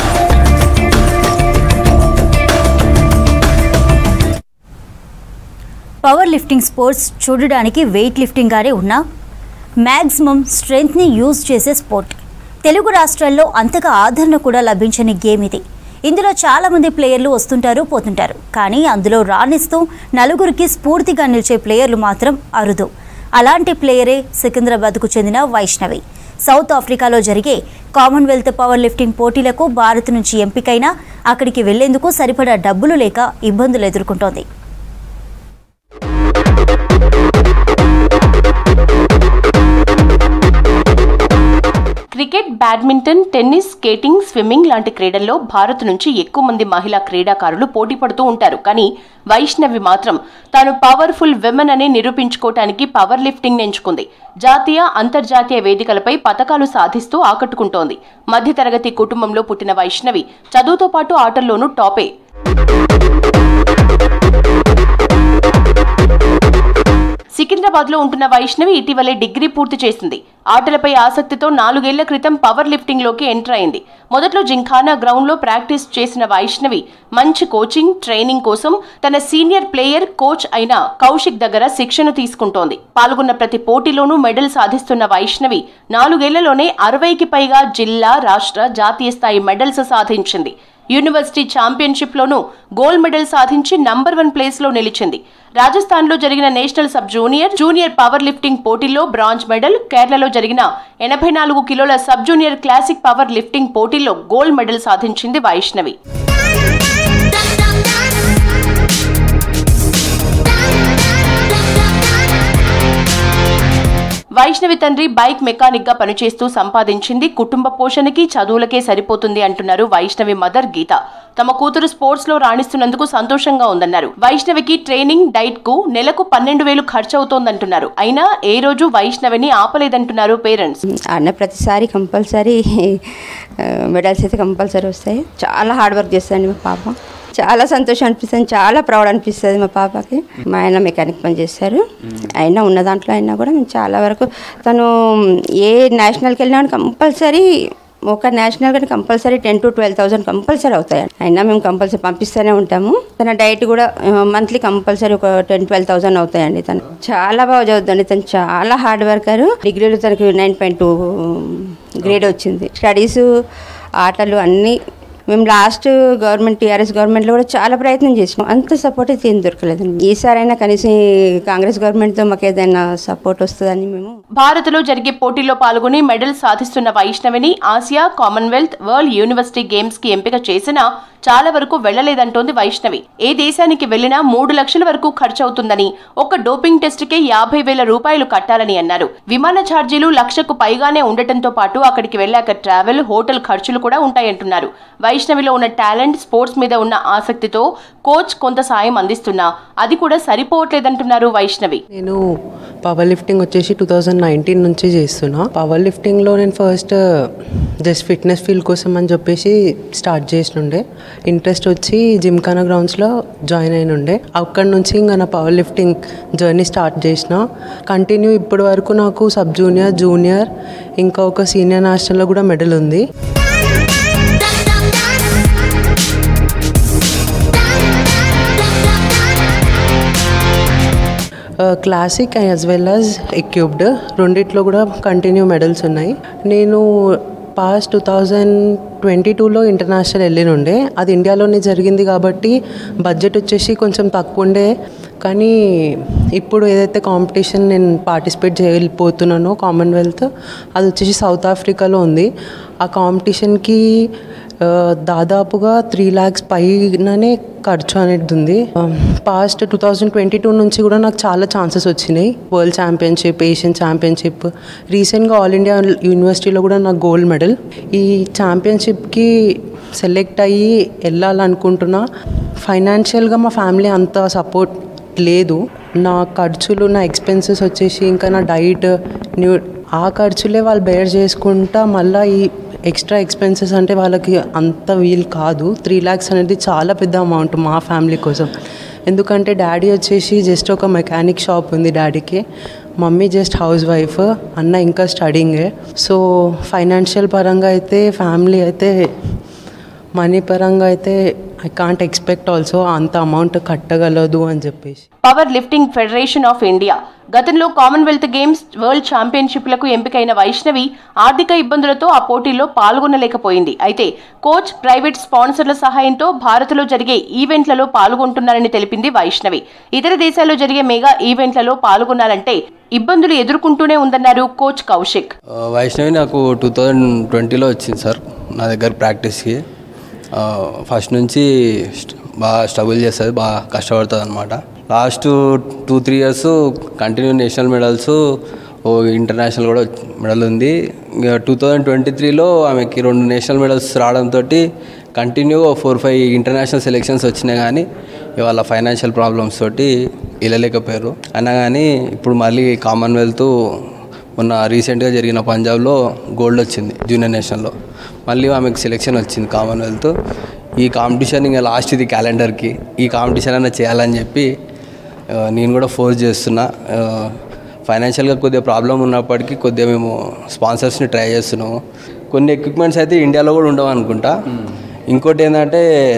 పవర్ లిఫ్టింగ్ స్పోర్ట్స్ చూడడానికి వెయిట్ లిఫ్టింగ్ గానే ఉన్నా మ్యాక్సిమం స్ట్రెంగ్త్ని యూజ్ చేసే స్పోర్ట్ తెలుగు రాష్ట్రాల్లో అంతగా ఆదరణ కూడా లభించని గేమ్ ఇది ఇందులో చాలా మంది ప్లేయర్లు వస్తుంటారు పోతుంటారు కానీ అందులో రాణిస్తూ నలుగురికి స్ఫూర్తిగా నిలిచే ప్లేయర్లు మాత్రం అరుదు అలాంటి ప్లేయరే సికింద్రాబాద్కు చెందిన వైష్ణవి సౌత్ ఆఫ్రికాలో జరిగే కామన్వెల్త్ పవర్ లిఫ్టింగ్ పోటీలకు భారత్ నుంచి ఎంపికైనా అక్కడికి వెళ్లేందుకు సరిపడా డబ్బులు లేక ఇబ్బందులు ఎదుర్కొంటోంది cricket badminton tennis skating swimming లాంటి క్రీడల్లో భారత్ నుంచి ఎక్కువ మంది మహిళా క్రీడాకారులు పోటీ పడుతూ ఉంటారు కానీ వైష్ణవి మాత్రం తాను పవర్ఫుల్ విమెన్ అని నిరూపించుకోవటానికి పవర్ లిఫ్టింగ్ ఎంచుకుంది జాతీయ అంతర్జాతీయ వేదికలపై పతకాలు సాధిస్తూ ఆకట్టుకుంటోంది మధ్యతరగతి కుటుంబంలో పుట్టిన వైష్ణవి చదువుతో పాటు ఆటల్లోనూ టాపే సికింద్రాబాద్ లో ఉంటున్న వైష్ణవి ఇటీవలే డిగ్రీ పూర్తి చేసింది ఆటలపై ఆసక్తితో నాలుగేళ్ల క్రితం పవర్ లిఫ్టింగ్ లోకి ఎంటర్ అయింది మొదట్లో జింఖానా గ్రౌండ్ లో ప్రాక్టీస్ చేసిన వైష్ణవి మంచి కోచింగ్ ట్రైనింగ్ కోసం తన సీనియర్ ప్లేయర్ కోచ్ అయిన కౌశిక్ దగ్గర శిక్షణ తీసుకుంటోంది పాల్గొన్న ప్రతి పోటీలోనూ మెడల్ సాధిస్తున్న వైష్ణవి నాలుగేళ్లలోనే అరవైకి పైగా జిల్లా రాష్ట్ర జాతీయ స్థాయి మెడల్స్ సాధించింది యూనివర్సిటీ ఛాంపియన్షిప్ లోనూ గోల్డ్ మెడల్ సాధించి నంబర్ వన్ ప్లేస్ లో నిలిచింది రాజస్థాన్ లో జరిగిన national sub junior junior power lifting పోటీల్లో బ్రాంజ్ మెడల్ కేరళలో జరిగిన ఎనభై నాలుగు కిలోల sub junior classic power lifting పోటీల్లో గోల్డ్ మెడల్ సాధించింది వైష్ణవి వైష్ణవి తండ్రి బైక్ మెకానిక్ గా పనిచేస్తూ సంపాదించింది కుటుంబ పోషణకి చదువులకే సరిపోతుంది అంటున్నారు వైష్ణవి మదర్ గీత తమ కూతురు స్పోర్ట్స్ లో రాణిస్తున్నందుకు సంతోషంగా ఉందన్నారు వైష్ణవికి ట్రైనింగ్ డైట్ కు నెలకు పన్నెండు వేలు ఖర్చు అవుతోందంటున్నారు అయినా ఏ రోజు వైష్ణవిని ఆపలేదంటున్నారు పేరెంట్స్ ఆడిన ప్రతిసారి కంపల్సరీ మెడల్స్ అయితే కంపల్సరీ వస్తాయి చాలా హార్డ్ వర్క్ చేస్తాండి మా పాప చాలా సంతోషం అనిపిస్తుంది చాలా ప్రౌడ్ అనిపిస్తుంది మా పాపకి మా ఆయన మెకానిక్ పని చేస్తారు అయినా ఉన్న దాంట్లో అయినా కూడా మేము చాలా వరకు తను ఏ నేషనల్కి వెళ్ళినా కంపల్సరీ ఒక నేషనల్ కానీ compulsory ten to twelve thousand compulsory అవుతాయి అయినా మేము కంపల్సరీ పంపిస్తూనే ఉంటాము తన డైట్ కూడా మంత్లీ కంపల్సరీ ఒక టెన్ ట్వెల్వ్ థౌసండ్ అవుతాయండి తను చాలా బాగా చదువుతుంది తను చాలా హార్డ్ వర్కర్ డిగ్రీలో తనకి నైన్ పాయింట్ టూ గ్రేడ్ వచ్చింది స్టడీస్ ఆటలు అన్నీ మేము లాస్ట్ గవర్నమెంట్ టీఆర్ఎస్ గవర్నమెంట్లో కూడా చాలా ప్రయత్నం చేసినాం అంత సపోర్ట్ అయితే ఏం దొరకలేదు ఈసారైనా కనీసం ఈ కాంగ్రెస్ గవర్నమెంట్తో మాకు ఏదైనా సపోర్ట్ వస్తుందని మేము భారత్ లో జరిగే పోటీల్లో పాల్గొని మెడల్ సాధిస్తున్న వైష్ణవిని Asia Commonwealth world university games కి ఎంపిక చేసినా చాలా వరకు వెళ్లలేదంటోంది వైష్ణవి ఏ దేశానికి వెళ్లినా మూడు లక్షల వరకు ఖర్చవుతుందని ఒక డోపింగ్ టెస్ట్కే యాభై వేల రూపాయలు కట్టాలని అన్నారు విమాన ఛార్జీలు లక్షకు పైగానే ఉండటంతో పాటు అక్కడికి వెళ్ళాక ట్రావెల్ హోటల్ ఖర్చులు కూడా ఉంటాయంటున్నారు వైష్ణవిలో ఉన్న టాలెంట్ స్పోర్ట్స్ మీద ఉన్న ఆసక్తితో కోచ్ కొంత సాయం అందిస్తున్నా అది కూడా సరిపోవట్లేదంటున్నారు వైష్ణవి నేను పవర్ లిఫ్టింగ్ వచ్చేసి టూ థౌజండ్ నైన్టీన్ నుంచి చేస్తున్నా పవర్ లిఫ్టింగ్లో నేను ఫస్ట్ జస్ట్ ఫిట్నెస్ ఫీల్డ్ కోసం అని చెప్పేసి స్టార్ట్ చేసినుండే ఇంట్రెస్ట్ వచ్చి జిమ్ఖానా గ్రౌండ్స్లో జాయిన్ అయిన ఉండే అక్కడి నుంచి ఇంకా నా పవర్ లిఫ్టింగ్ జర్నీ స్టార్ట్ చేసిన కంటిన్యూ ఇప్పటి వరకు నాకు సబ్ జూనియర్ జూనియర్ ఇంకా ఒక సీనియర్ నేషనల్లో కూడా మెడల్ ఉంది classic as well as equipped రెండిట్లో కూడా కంటిన్యూ మెడల్స్ ఉన్నాయి నేను పాస్ట్ టూ థౌజండ్ ట్వంటీ టూలో ఇంటర్నేషనల్ వెళ్ళినుండే అది ఇండియాలోనే జరిగింది కాబట్టి బడ్జెట్ వచ్చేసి కొంచెం తక్కువ ఉండే కానీ ఇప్పుడు ఏదైతే కాంపిటీషన్ నేను పార్టిసిపేట్ చేయలేకపోతున్నానో కామన్వెల్త్ అది వచ్చేసి సౌత్ ఆఫ్రికాలో ఉంది ఆ కాంపిటీషన్కి ఆ, దాదాపుగా త్రీ ల్యాక్స్ పైననే ఖర్చు అనేది ఉంది past two thousand twenty two నుంచి కూడా నాకు చాలా ఛాన్సెస్ వచ్చినాయి వరల్డ్ ఛాంపియన్షిప్ ఏషియన్ ఛాంపియన్షిప్ రీసెంట్గా ఆల్ ఇండియా యూనివర్సిటీలో కూడా నాకు గోల్డ్ మెడల్ ఈ ఛాంపియన్షిప్కి సెలెక్ట్ అయ్యి వెళ్ళాలనుకుంటున్నా ఫైనాన్షియల్గా మా ఫ్యామిలీ అంత సపోర్ట్ లేదు నా ఖర్చులు నా ఎక్స్పెన్సెస్ వచ్చేసి ఇంకా నా డైట్ న్యూ ఆ ఖర్చులే వాళ్ళు బేర్ చేసుకుంటా మళ్ళీ ఈ ఎక్స్ట్రా ఎక్స్పెన్సెస్ అంటే వాళ్ళకి అంత వీలు కాదు త్రీ ల్యాక్స్ అనేది చాలా పెద్ద అమౌంట్ మా ఫ్యామిలీ కోసం ఎందుకంటే డాడీ వచ్చేసి జస్ట్ ఒక మెకానిక్ షాప్ ఉంది డాడీకి మమ్మీ జస్ట్ హౌస్ వైఫ్ అన్న ఇంకా స్టడింగే సో ఫైనాన్షియల్ పరంగా అయితే ఫ్యామిలీ అయితే మనీ పరంగా అయితే ఐ కాంట్ ఎక్స్పెక్ట్ ఆల్సో అంత అమౌంట్ కట్టగలదు అని చెప్పేసి power lifting federation of India గతంలో కామన్వెల్త్ గేమ్స్ వరల్డ్ ఛాంపియన్షిప్లకు ఎంపికైన వైష్ణవి ఆర్థిక ఇబ్బందులతో ఆ పోటీల్లో పాల్గొనలేకపోయింది అయితే కోచ్ ప్రైవేట్ స్పాన్సర్ల సహాయంతో భారత్లో జరిగే ఈవెంట్లలో పాల్గొంటున్నారని తెలిపింది వైష్ణవి ఇతర దేశాల్లో జరిగే మెగా ఈవెంట్లలో పాల్గొనాలంటే ఇబ్బందులు ఎదుర్కొంటూనే ఉందన్నారు కోచ్ కౌశిక్ ఆ, వైష్ణవి నాకు టూ థౌజండ్ ట్వంటీలో వచ్చింది సార్ నా దగ్గర ప్రాక్టీస్కి ఆ, ఫస్ట్ నుంచి స్ట్- బాగా స్ట్రగుల్ చేస్తుంది బాగా కష్టపడుతుంది అనమాట last two three years continue national medals ఓ ఇంటర్నేషనల్ కూడా మెడల్ ఉంది ఇంకా టూ థౌజండ్ ట్వంటీ త్రీలో ఆమెకి రెండు నేషనల్ మెడల్స్ రావడంతో continue four five international selections వచ్చినాయి కానీ ఇవాళ ఫైనాన్షియల్ ప్రాబ్లమ్స్ తోటి వెళ్ళలేకపోయారు అయినా కానీ ఇప్పుడు మళ్ళీ కామన్వెల్త్ మొన్న రీసెంట్గా జరిగిన పంజాబ్లో గోల్డ్ వచ్చింది జూనియర్ నేషనల్లో మళ్ళీ ఆమెకు సెలెక్షన్ వచ్చింది కామన్వెల్త్ ఈ కాంపిటీషన్ ఇంకా లాస్ట్ ఇది క్యాలెండర్కి ఈ కాంపిటీషన్ అయినా చేయాలని చెప్పి ఆ, నేను కూడా ఫోర్స్ చేస్తున్నా ఫైనాన్షియల్గా కొద్దిగా ప్రాబ్లం ఉన్నప్పటికీ కొద్దిగా మేము స్పాన్సర్స్ని ట్రై చేస్తున్నాము కొన్ని ఎక్విప్మెంట్స్ అయితే ఇండియాలో కూడా ఉండవు అనుకుంటా ఇంకోటి ఏంటంటే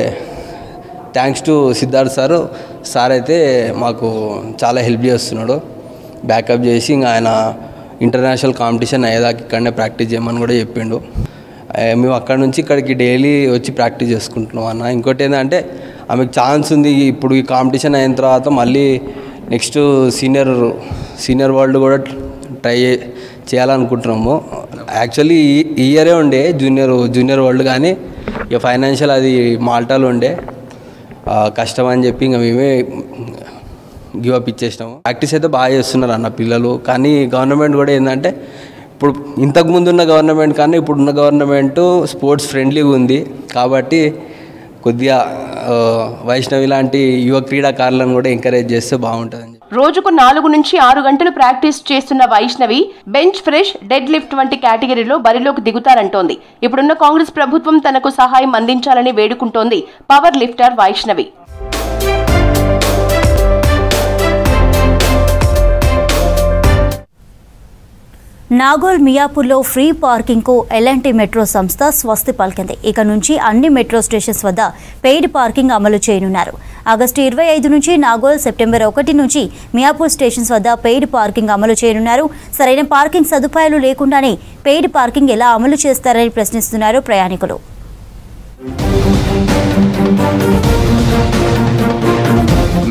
thanks to Siddharth sir sir అయితే మాకు చాలా హెల్ప్ చేస్తున్నాడు బ్యాకప్ చేసి ఇంకా ఆయన ఇంటర్నేషనల్ కాంపిటీషన్ అయ్యేదాకా ఇక్కడనే ప్రాక్టీస్ చేయమని కూడా చెప్పిండు ఆ, మేము అక్కడ నుంచి ఇక్కడికి డైలీ వచ్చి ప్రాక్టీస్ చేసుకుంటున్నాం అన్న ఇంకోటి ఏంటంటే ఆమెకు ఛాన్స్ ఉంది ఇప్పుడు ఈ కాంపిటీషన్ అయిన తర్వాత మళ్ళీ నెక్స్ట్ సీనియర్ సీనియర్ వరల్డ్ కూడా ట్రై చేయాలనుకుంటున్నాము యాక్చువల్లీ ఈ ఈ ఇయరే ఉండే జూనియర్ జూనియర్ వరల్డ్ కానీ ఇక ఫైనాన్షియల్ అది మాల్టాలో ఉండే ఆ, కష్టం అని చెప్పి ఇంకా మేమే గివ్ అప్ ఇచ్చేసినాము ప్రాక్టీస్ అయితే బాగా చేస్తున్నారు అన్న పిల్లలు కానీ గవర్నమెంట్ కూడా ఏంటంటే ఇప్పుడు ఇంతకు ముందు ఉన్న గవర్నమెంట్ కానీ ఇప్పుడున్న గవర్నమెంట్ స్పోర్ట్స్ ఫ్రెండ్లీగా ఉంది కాబట్టి కొద్దిగా ఆ, వైష్ణవి లాంటి యువ క్రీడాకారులను కూడా ఎంకరేజ్ చేస్తే బాగుంటుంది రోజుకు నాలుగు నుంచి ఆరు గంటలు ప్రాక్టీస్ చేస్తున్న Vaishnavi bench press dead lift వంటి కేటగిరీలో బరిలోకి దిగుతారంటోంది ఇప్పుడున్న కాంగ్రెస్ ప్రభుత్వం తనకు సహాయం అందించాలని వేడుకుంటోంది పవర్ లిఫ్టర్ వైష్ణవి నాగోల్ మియాపూర్లో ఫ్రీ పార్కింగ్కు ఎల్ఎన్టీ మెట్రో సంస్థ స్వస్తి పలికింది ఇక నుంచి అన్ని మెట్రో స్టేషన్స్ వద్ద పెయిడ్ పార్కింగ్ అమలు చేయనున్నారు ఆగస్టు ఇరవై ఐదు నుంచి నాగోల్ సెప్టెంబర్ ఒకటి నుంచి మియాపూర్ స్టేషన్స్ వద్ద పెయిడ్ పార్కింగ్ అమలు చేయనున్నారు సరైన పార్కింగ్ సదుపాయాలు లేకుండానే పెయిడ్ పార్కింగ్ ఎలా అమలు చేస్తారని ప్రశ్నిస్తున్నారు ప్రయాణికులు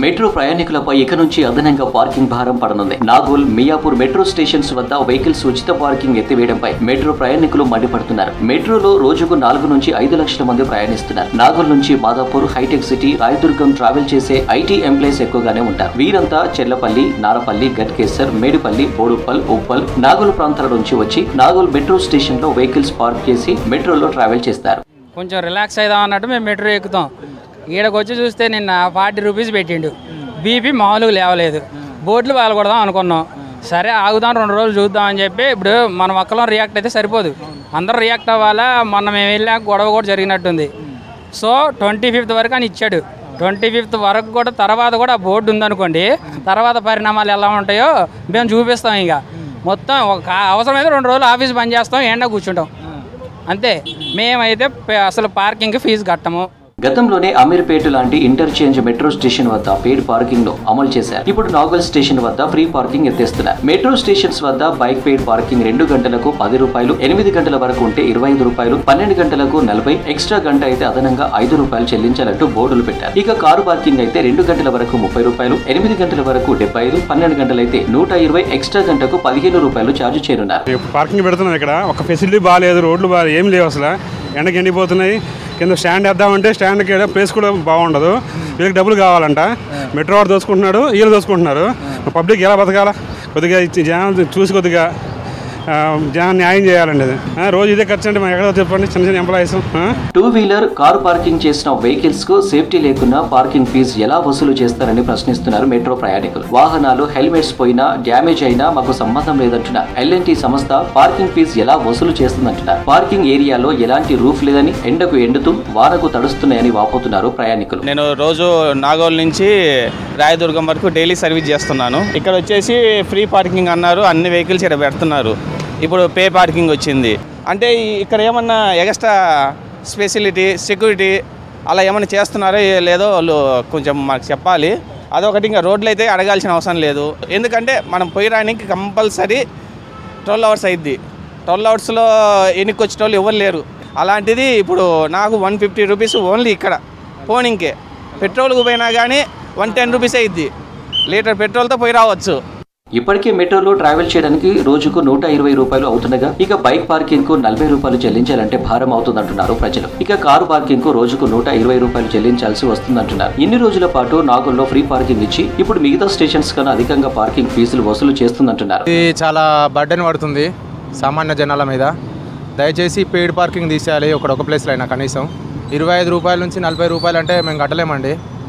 మెట్రో ప్రయాణికులపై ఇక నుంచి అదనంగా పార్కింగ్ భారం పడనుంది నాగోల్ మియాపూర్ మెట్రో స్టేషన్స్ వద్ద వెహికల్స్ ఉచిత పార్కింగ్ ఎత్తివేయడంపై మెట్రో ప్రయాణికులు మండిపడుతున్నారు మెట్రోలో రోజుకు నాలుగు నుంచి ఐదు లక్షల మంది ప్రయాణిస్తున్నారు నాగోల్ నుంచి Madhapur hitech city Rayadurgam travel చేసే ఐటీ ఎంప్లాయీస్ ఎక్కువగానే ఉంటారు వీరంతా చెల్లపల్లి నారపల్లి గట్కేసర్ మేడిపల్లి బోడుప్పల్ ఉప్పల్ నాగోల్ ప్రాంతాల నుంచి వచ్చి నాగోల్ మెట్రో స్టేషన్ లో వెహికల్స్ పార్క్ చేసి మెట్రోలో ట్రావెల్ చేస్తారు కొంచెం రిలాక్స్ అవుదాం అన్నట్టు మేము మెట్రో ఎక్కుతాం ఈడకి వచ్చి చూస్తే నిన్న ఫార్టీ రూపీస్ పెట్టిండు బీపీ మామూలుగా లేవలేదు బోట్లు పాల్గొడదాం అనుకున్నాం సరే ఆగుదాం రెండు రోజులు చూద్దాం అని చెప్పి ఇప్పుడు మనం ఒక్కలం రియాక్ట్ అయితే సరిపోదు అందరూ రియాక్ట్ అవ్వాలా మొన్న మేము వెళ్ళాక గొడవ కూడా జరిగినట్టుంది సో ట్వంటీ ఫిఫ్త్ వరకు అని ఇచ్చాడు ట్వంటీ ఫిఫ్త్ వరకు కూడా తర్వాత కూడా బోర్డు ఉందనుకోండి తర్వాత పరిణామాలు ఎలా ఉంటాయో మేము చూపిస్తాం ఇక మొత్తం ఒక అవసరమైతే రెండు రోజులు ఆఫీస్ బంద్ చేస్తాం ఎండ కూర్చుంటాం అంతే మేమైతే పే- అసలు పార్కింగ్కి ఫీజు కట్టము గతంలోనే అమీర్పేట లాంటి ఇంటర్చేంజ్ మెట్రో స్టేషన్ వద్ద పెయిడ్ పార్కింగ్ ను అమలు చేశారు ఇప్పుడు నాగల్ స్టేషన్ వద్ద ఫ్రీ పార్కింగ్ ఎత్తేస్తున్నారు మెట్రో స్టేషన్స్ వద్ద బైక్ పెయిడ్ పార్కింగ్ రెండు గంటలకు పది రూపాయలు ఎనిమిది గంటల వరకు ఉంటే ఇరవై ఐదు రూపాయలు పన్నెండు గంటలకు నలభై ఎక్స్ట్రా గంట అయితే అదనంగా ఐదు రూపాయలు చెల్లించాలంటూ బోర్డులు పెట్టారు ఇక కారు పార్కింగ్ అయితే రెండు గంటల వరకు ముప్పై రూపాయలు ఎనిమిది గంటల వరకు డెబ్బై ఐదు పన్నెండు గంటలైతే నూట ఇరవై ఎక్స్ట్రా గంటకు పదిహేను రూపాయలు ఛార్జ్ చేయనున్నారు పార్కింగ్ పెడుతున్నాం ఇక్కడ ఒక ఫెసిలిటీ బాగాలేదు రోడ్లు బాగా ఏం లేవు అసలు ఎండకి ఎండిపోతున్నాయి కింద స్టాండ్ వేద్దామంటే స్టాండ్కి ప్లేస్ కూడా బాగుండదు వీళ్ళకి డబ్బులు కావాలంట మెట్రో వాడు దోచుకుంటున్నాడు వీళ్ళు దోచుకుంటున్నారు పబ్లిక్ ఎలా బతకాల కొద్దిగా ఇచ్చి జనం చూసి కొద్దిగా ఆ, జనం న్యాయం చేయాలండి అది ఆ, రోజు ఇదే ఖర్చు అంటే మనం ఎక్కడ చెప్పండి చిన్న చిన్న employees two wheeler car parking చేసిన వెహికల్స్ కు సేఫ్టీ లేకున్నా పార్కింగ్ ఫీజు ఎలా వసూలు చేస్తారని ప్రశ్నిస్తున్నారు మెట్రో ప్రయాణికులు వాహనాలు హెల్మెట్స్ పోయినా డ్యామేజ్ అయినా మాకు సంబంధం లేదంటున్నారు ఎల్ఎన్టీ సంస్థ పార్కింగ్ ఫీజు ఎలా వసూలు చేస్తుందంటున్నారు పార్కింగ్ ఏరియాలో ఎలాంటి రూఫ్ లేదని ఎండకు ఎండుతూ వానకు తడుస్తున్నాయని వాపోతున్నారు ప్రయాణికులు నేను రోజు నాగోల్ నుంచి రాయదుర్గం వరకు డైలీ సర్వీస్ చేస్తున్నాను ఇక్కడ వచ్చేసి ఫ్రీ పార్కింగ్ అన్నారు అన్ని వెహికల్స్ ఇక్కడ పెడుతున్నారు ఇప్పుడు పే పార్కింగ్ వచ్చింది అంటే ఈ- ఇక్కడ ఏమన్నా ఎక్స్ట్రా స్పెసిలిటీ సెక్యూరిటీ అలా ఏమైనా చేస్తున్నారో ఏ- లేదో వాళ్ళు కొంచెం మాకు చెప్పాలి అదొకటి ఇంకా రోడ్లు అయితే అడగాల్సిన అవసరం లేదు ఎందుకంటే మనం పోయడానికి కంపల్సరీ ట్వెల్వ్ అవర్స్ అయింది ట్వెల్వ్ అవర్స్లో ఎన్నికి వచ్చేటోళ్ళు ఎవరు లేరు అలాంటిది ఇప్పుడు నాకు వన్ ఫిఫ్టీ రూపీస్ ఓన్లీ ఇక్కడ పోనీకే పెట్రోల్కి పోయినా కానీ వన్ టెన్ రూపీస్ అయింది లీటర్ పెట్రోల్తో పోయి రావచ్చు ఇప్పటికే మెట్రోలో ట్రావెల్ చేయడానికి రోజుకు నూట ఇరవై రూపాయలు అవుతుండగా ఇక బైక్ పార్కింగ్ కు నలభై రూపాయలు చెల్లించాలంటే భారం అవుతుందంటున్నారు ప్రజలు ఇక కారు పార్కింగ్ కు రోజుకు నూట ఇరవై రూపాయలు చెల్లించాల్సి వస్తుందంటున్నారు ఇన్ని రోజుల పాటు నాగోల్లో ఫ్రీ పార్కింగ్ ఇచ్చి ఇప్పుడు మిగతా స్టేషన్స్ కన్నా అధికంగా పార్కింగ్ ఫీజులు వసూలు చేస్తుందంటున్నారు ఇది చాలా బర్డెన్ పడుతుంది సామాన్య జనాల మీద దయచేసి పెయిడ్ పార్కింగ్ తీసేయాలి ఒక ఒక ప్లేస్లో అయినా కనీసం ఇరవై ఐదు రూపాయల నుంచి నలభై రూపాయలు అంటే మేము కట్టలేమండి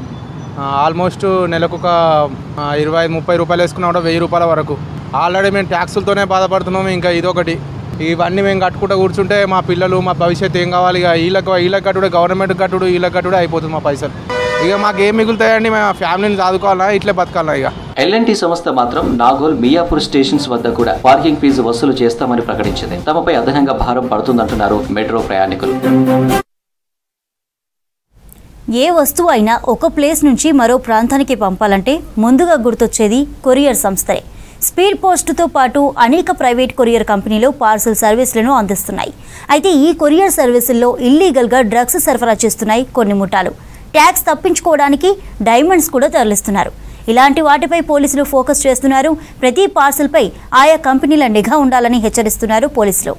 ఆ, ఆల్మోస్ట్ నెలకు ఒక ఆ, ఇరవై ఐదు ముప్పై రూపాయలు వేసుకున్నా కూడా వెయ్యి రూపాయల వరకు ఆల్రెడీ మేము ట్యాక్సులతోనే బాధపడుతున్నాము ఇంకా ఇదొకటి ఇవన్నీ మేము కట్టుకుంటూ కూర్చుంటే మా పిల్లలు మా భవిష్యత్తు ఏం కావాలి ఇక వీళ్ళకి వీళ్ళకి కట్టుడు గవర్నమెంట్ కట్టుడు వీళ్ళకి కట్టుడు అయిపోతుంది మా పైసలు ఇక మాకు ఏం మిగులుతాయండి మేము ఫ్యామిలీని చదువుకోవాలా ఇట్లే బతకాలా ఇక ఎల్ఎన్టీ సంస్థ మాత్రం నాగోల్ మియాపూర్ స్టేషన్స్ వద్ద కూడా పార్కింగ్ ఫీజు వసూలు చేస్తామని ప్రకటించింది తమపై అదనంగా భారం పడుతుందంటున్నారు మెట్రో ప్రయాణికులు ఏ వస్తువు అయినా ఒక ప్లేస్ నుంచి మరో ప్రాంతానికి పంపాలంటే ముందుగా గుర్తొచ్చేది కొరియర్ సంస్థలే స్పీడ్ పోస్టుతో పాటు అనేక ప్రైవేట్ కొరియర్ కంపెనీలు పార్సల్ సర్వీసులను అందిస్తున్నాయి అయితే ఈ కొరియర్ సర్వీసుల్లో ఇల్లీగల్గా డ్రగ్స్ సరఫరా చేస్తున్నాయి కొన్ని ముఠాలు ట్యాక్స్ తప్పించుకోవడానికి డైమండ్స్ కూడా తరలిస్తున్నారు ఇలాంటి వాటిపై పోలీసులు ఫోకస్ చేస్తున్నారు ప్రతి పార్సల్పై ఆయా కంపెనీల నిఘా ఉండాలని హెచ్చరిస్తున్నారు పోలీసులు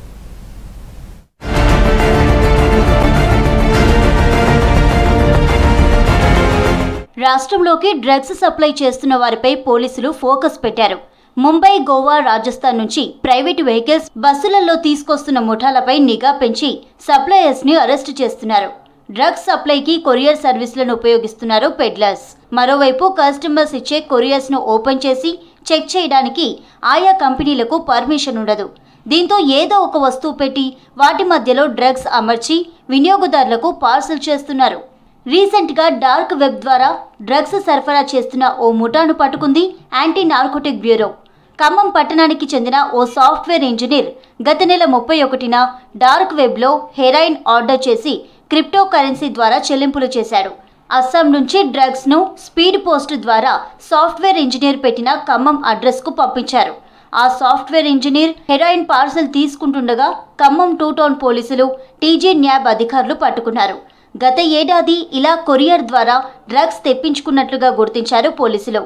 రాష్ట్రంలోకి డ్రగ్స్ సప్లై చేస్తున్న వారిపై పోలీసులు ఫోకస్ పెట్టారు ముంబై గోవా రాజస్థాన్ నుంచి ప్రైవేటు వెహికల్స్ బస్సులలో తీసుకొస్తున్న ముఠాలపై నిఘా పెంచి సప్లయర్స్ ని అరెస్టు చేస్తున్నారు డ్రగ్స్ సప్లైకి కొరియర్ సర్వీసులను ఉపయోగిస్తున్నారు పెడ్లర్స్ మరోవైపు కస్టమర్స్ ఇచ్చే కొరియర్స్ ను ఓపెన్ చేసి చెక్ చేయడానికి ఆయా కంపెనీలకు పర్మిషన్ ఉండదు దీంతో ఏదో ఒక వస్తువు పెట్టి వాటి మధ్యలో డ్రగ్స్ అమర్చి వినియోగదారులకు పార్సల్ చేస్తున్నారు రీసెంట్గా డార్క్ వెబ్ ద్వారా డ్రగ్స్ సరఫరా చేస్తున్న ఓ ముఠాను పట్టుకుంది యాంటీ నార్కోటిక్ బ్యూరో ఖమ్మం పట్టణానికి చెందిన ఓ సాఫ్ట్వేర్ ఇంజనీర్ గత నెల ముప్పై ఒకటిన డార్క్ వెబ్లో హెరాయిన్ ఆర్డర్ చేసి క్రిప్టో కరెన్సీ ద్వారా చెల్లింపులు చేశాడు అస్సాం నుంచి డ్రగ్స్ను స్పీడ్ పోస్ట్ ద్వారా సాఫ్ట్వేర్ ఇంజనీర్ పెట్టిన ఖమ్మం అడ్రస్కు పంపించారు ఆ సాఫ్ట్వేర్ ఇంజనీర్ హెరాయిన్ పార్సల్ తీసుకుంటుండగా ఖమ్మం టూ టౌన్ పోలీసులు టీజీ న్యాబ్ అధికారులు పట్టుకున్నారు గత ఏడాది ఇలా కొరియర్ ద్వారా డ్రగ్స్ తెప్పించుకున్నట్లుగా గుర్తించారు పోలీసులు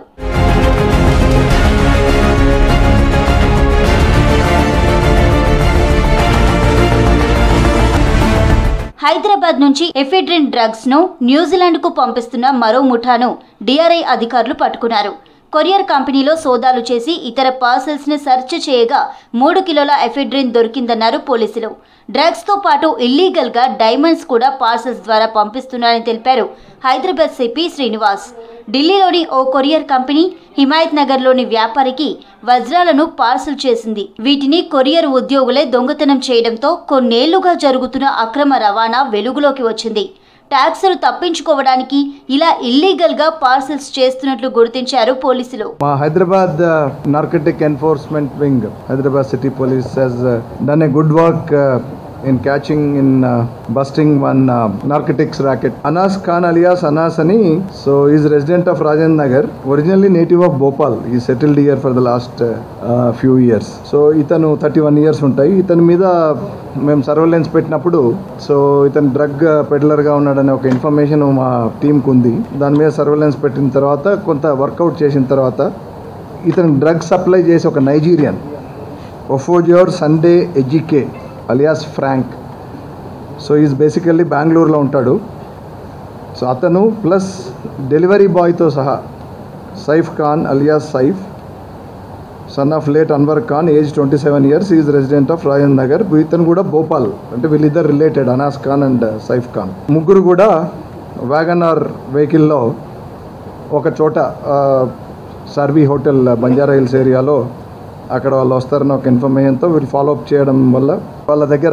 హైదరాబాద్ నుంచి ఎఫిడ్రిన్ డ్రగ్స్ ను న్యూజిలాండ్ కు పంపిస్తున్న మరో ముఠాను డిఆర్ఐ అధికారులు పట్టుకున్నారు కొరియర్ కంపెనీలో సోదాలు చేసి ఇతర పార్సెల్స్ ని సెర్చ్ చేయగా మూడు కిలోల ఎఫిడ్రిన్ దొరికిందన్నారు పోలీసులు డ్రగ్స్ తో పాటు ఇల్లీగల్ గా డైమండ్స్ కూడా పార్సెల్స్ ద్వారా పంపిస్తున్నారని తెలిపారు హైదరాబాద్ సిపి శ్రీనివాస్ ఢిల్లీలోని ఓ కొరియర్ కంపెనీ హిమాయత్ నగర్లోని వ్యాపారికి వజ్రాలను పార్సల్ చేసింది వీటిని కొరియర్ ఉద్యోగులే దొంగతనం చేయడంతో కొన్నేళ్లుగా జరుగుతున్న అక్రమ రవాణా వెలుగులోకి వచ్చింది ట్యాక్సులు తప్పించుకోవడానికి ఇలా ఇల్లీగల్ గా పార్సల్స్ చేస్తున్నట్లు గుర్తించారు పోలీసులు మా Hyderabad narcotic enforcement wing Hyderabad city police has done a good work in catching in uh, busting one uh, narcotics racket. Anas Khan alias Anas Ani, so he's resident of Rajendra Nagar, originally native of Bhopal. He settled here for the last uh, uh, few years. So ఇతను థర్టీ వన్ ఇయర్స్ ఉంటాయి ఇతని మీద మేము సర్వేలెన్స్ పెట్టినప్పుడు సో ఇతను డ్రగ్ పెడ్లర్గా ఉన్నాడనే ఒక ఇన్ఫర్మేషన్ మా టీంకి ఉంది దాని మీద సర్వేలెన్స్ పెట్టిన తర్వాత కొంత వర్కౌట్ చేసిన తర్వాత ఇతను డ్రగ్ సప్లై చేసి ఒక Nigerian Ofozor Sunday Ezike alias Frank so is basically బెంగళూరులో ఉంటాడు సో అతను ప్లస్ డెలివరీ బాయ్తో సహా Saif Khan alias Saif son of late Anwar Khan age twenty seven years is resident of Rajan Nagar ఇతను కూడా భోపాల్ అంటే వీళ్ళిద్దరు రిలేటెడ్ అనాస్ ఖాన్ అండ్ సైఫ్ ఖాన్ ముగ్గురు కూడా వ్యాగనార్ వెహికల్లో ఒక చోట సర్వీ హోటల్ బంజారా హిల్స్ ఏరియాలో అక్కడ వాళ్ళు వస్తారని ఒక ఇన్ఫర్మేషన్తో వీళ్ళు ఫాలో అప్ చేయడం వల్ల వాళ్ళ దగ్గర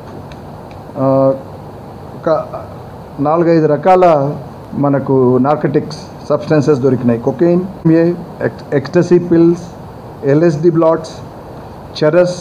ఆ, ఒక నాలుగైదు రకాల మనకు నార్కటిక్స్ సబ్స్టెన్సెస్ దొరికినాయి కొకెయిన్ ఏ ecstasy pills LSD blots charas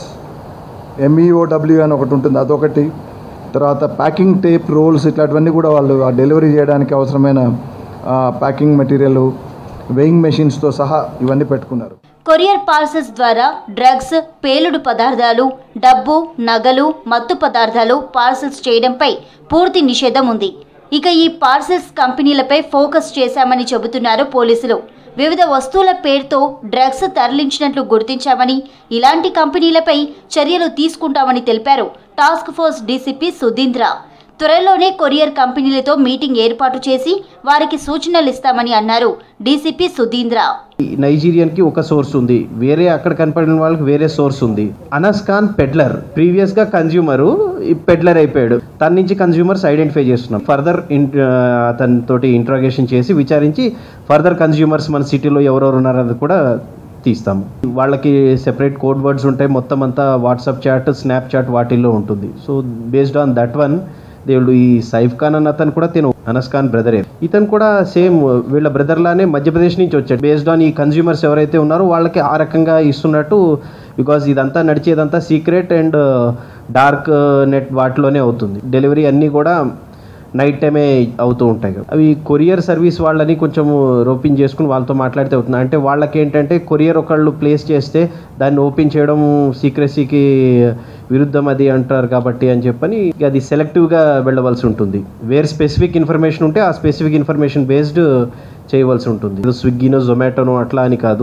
M E O W అని ఒకటి ఉంటుంది అదొకటి తర్వాత ప్యాకింగ్ టేప్ రోల్స్ ఇట్లాంటివన్నీ కూడా వాళ్ళు ఆ డెలివరీ చేయడానికి అవసరమైన ప్యాకింగ్ మెటీరియల్ వెయింగ్ మెషిన్స్తో సహా ఇవన్నీ పెట్టుకున్నారు కొరియర్ పార్సల్స్ ద్వారా డ్రగ్స్ పేలుడు పదార్థాలు డబ్బు నగలు మత్తు పదార్థాలు పార్సల్స్ చేయడంపై పూర్తి నిషేధం ఉంది ఇక ఈ పార్సల్స్ కంపెనీలపై ఫోకస్ చేశామని చెబుతున్నారు పోలీసులు వివిధ వస్తువుల పేరుతో డ్రగ్స్ తరలించినట్లు గుర్తించామని ఇలాంటి కంపెనీలపై చర్యలు తీసుకుంటామని తెలిపారు టాస్క్ ఫోర్స్ డీసీపీ సుధీంద్ర త్వరలోనే కొరియర్ కంపెనీలతో మీటింగ్ ఏర్పాటు చేసి వారికి సూచనలు ఇస్తామని అన్నారు డీసీపీ సుధీంద్ర నైజీరియన్కి ఒక సోర్స్ ఉంది వేరే అక్కడ కనపడిన వాళ్ళకి వేరే సోర్స్ ఉంది అనస్ ఖాన్ పెడ్లర్ ప్రీవియస్ గా కన్జ్యూమర్ పెడ్లర్ అయిపోయాడు తన నుంచి కన్జ్యూమర్స్ ఐడెంటిఫై చేస్తున్నాం ఫర్దర్ అతని తోటి ఇంట్రాగేషన్ చేసి విచారించి ఫర్దర్ కన్జ్యూమర్స్ మన సిటీలో ఎవరెవరు ఉన్నారన్నది కూడా తీస్తాము వాళ్ళకి సెపరేట్ కోడ్ వర్డ్స్ ఉంటాయి మొత్తం అంతా వాట్సాప్ చాట్ స్నాప్ చాట్ వాటిల్లో ఉంటుంది so based on that one దేవుడు ఈ సైఫ్ ఖాన్ అన్న అతను కూడా తిను అనస్ ఖాన్ బ్రదరే ఇతను కూడా సేమ్ వీళ్ళ బ్రదర్ లానే మధ్యప్రదేశ్ నుంచి వచ్చాడు బేస్డ్ ఆన్ ఈ కన్జ్యూమర్స్ ఎవరైతే ఉన్నారో వాళ్ళకి ఆ రకంగా ఇస్తున్నట్టు బికాజ్ ఇదంతా నడిచేదంతా సీక్రెట్ అండ్ డార్క్ నెట్ వాటిలోనే అవుతుంది డెలివరీ అన్నీ కూడా నైట్ టైమే అవుతూ ఉంటాయి కదా అవి కొరియర్ సర్వీస్ వాళ్ళని కొంచెం ఓపెన్ చేసుకుని వాళ్ళతో మాట్లాడితే అవుతుంది అంటే వాళ్ళకి ఏంటంటే కొరియర్ ఒకళ్ళు ప్లేస్ చేస్తే దాన్ని ఓపెన్ చేయడం సీక్రసీకి విరుద్ధం అది అంటారు కాబట్టి అని చెప్పని ఇక అది సెలెక్టివ్గా వెళ్ళవలసి ఉంటుంది వేరే స్పెసిఫిక్ ఇన్ఫర్మేషన్ ఉంటే ఆ స్పెసిఫిక్ ఇన్ఫర్మేషన్ బేస్డ్ చేయవలసి ఉంటుంది ఇది స్విగ్గీనో జొమాటోనో అట్లా అని కాదు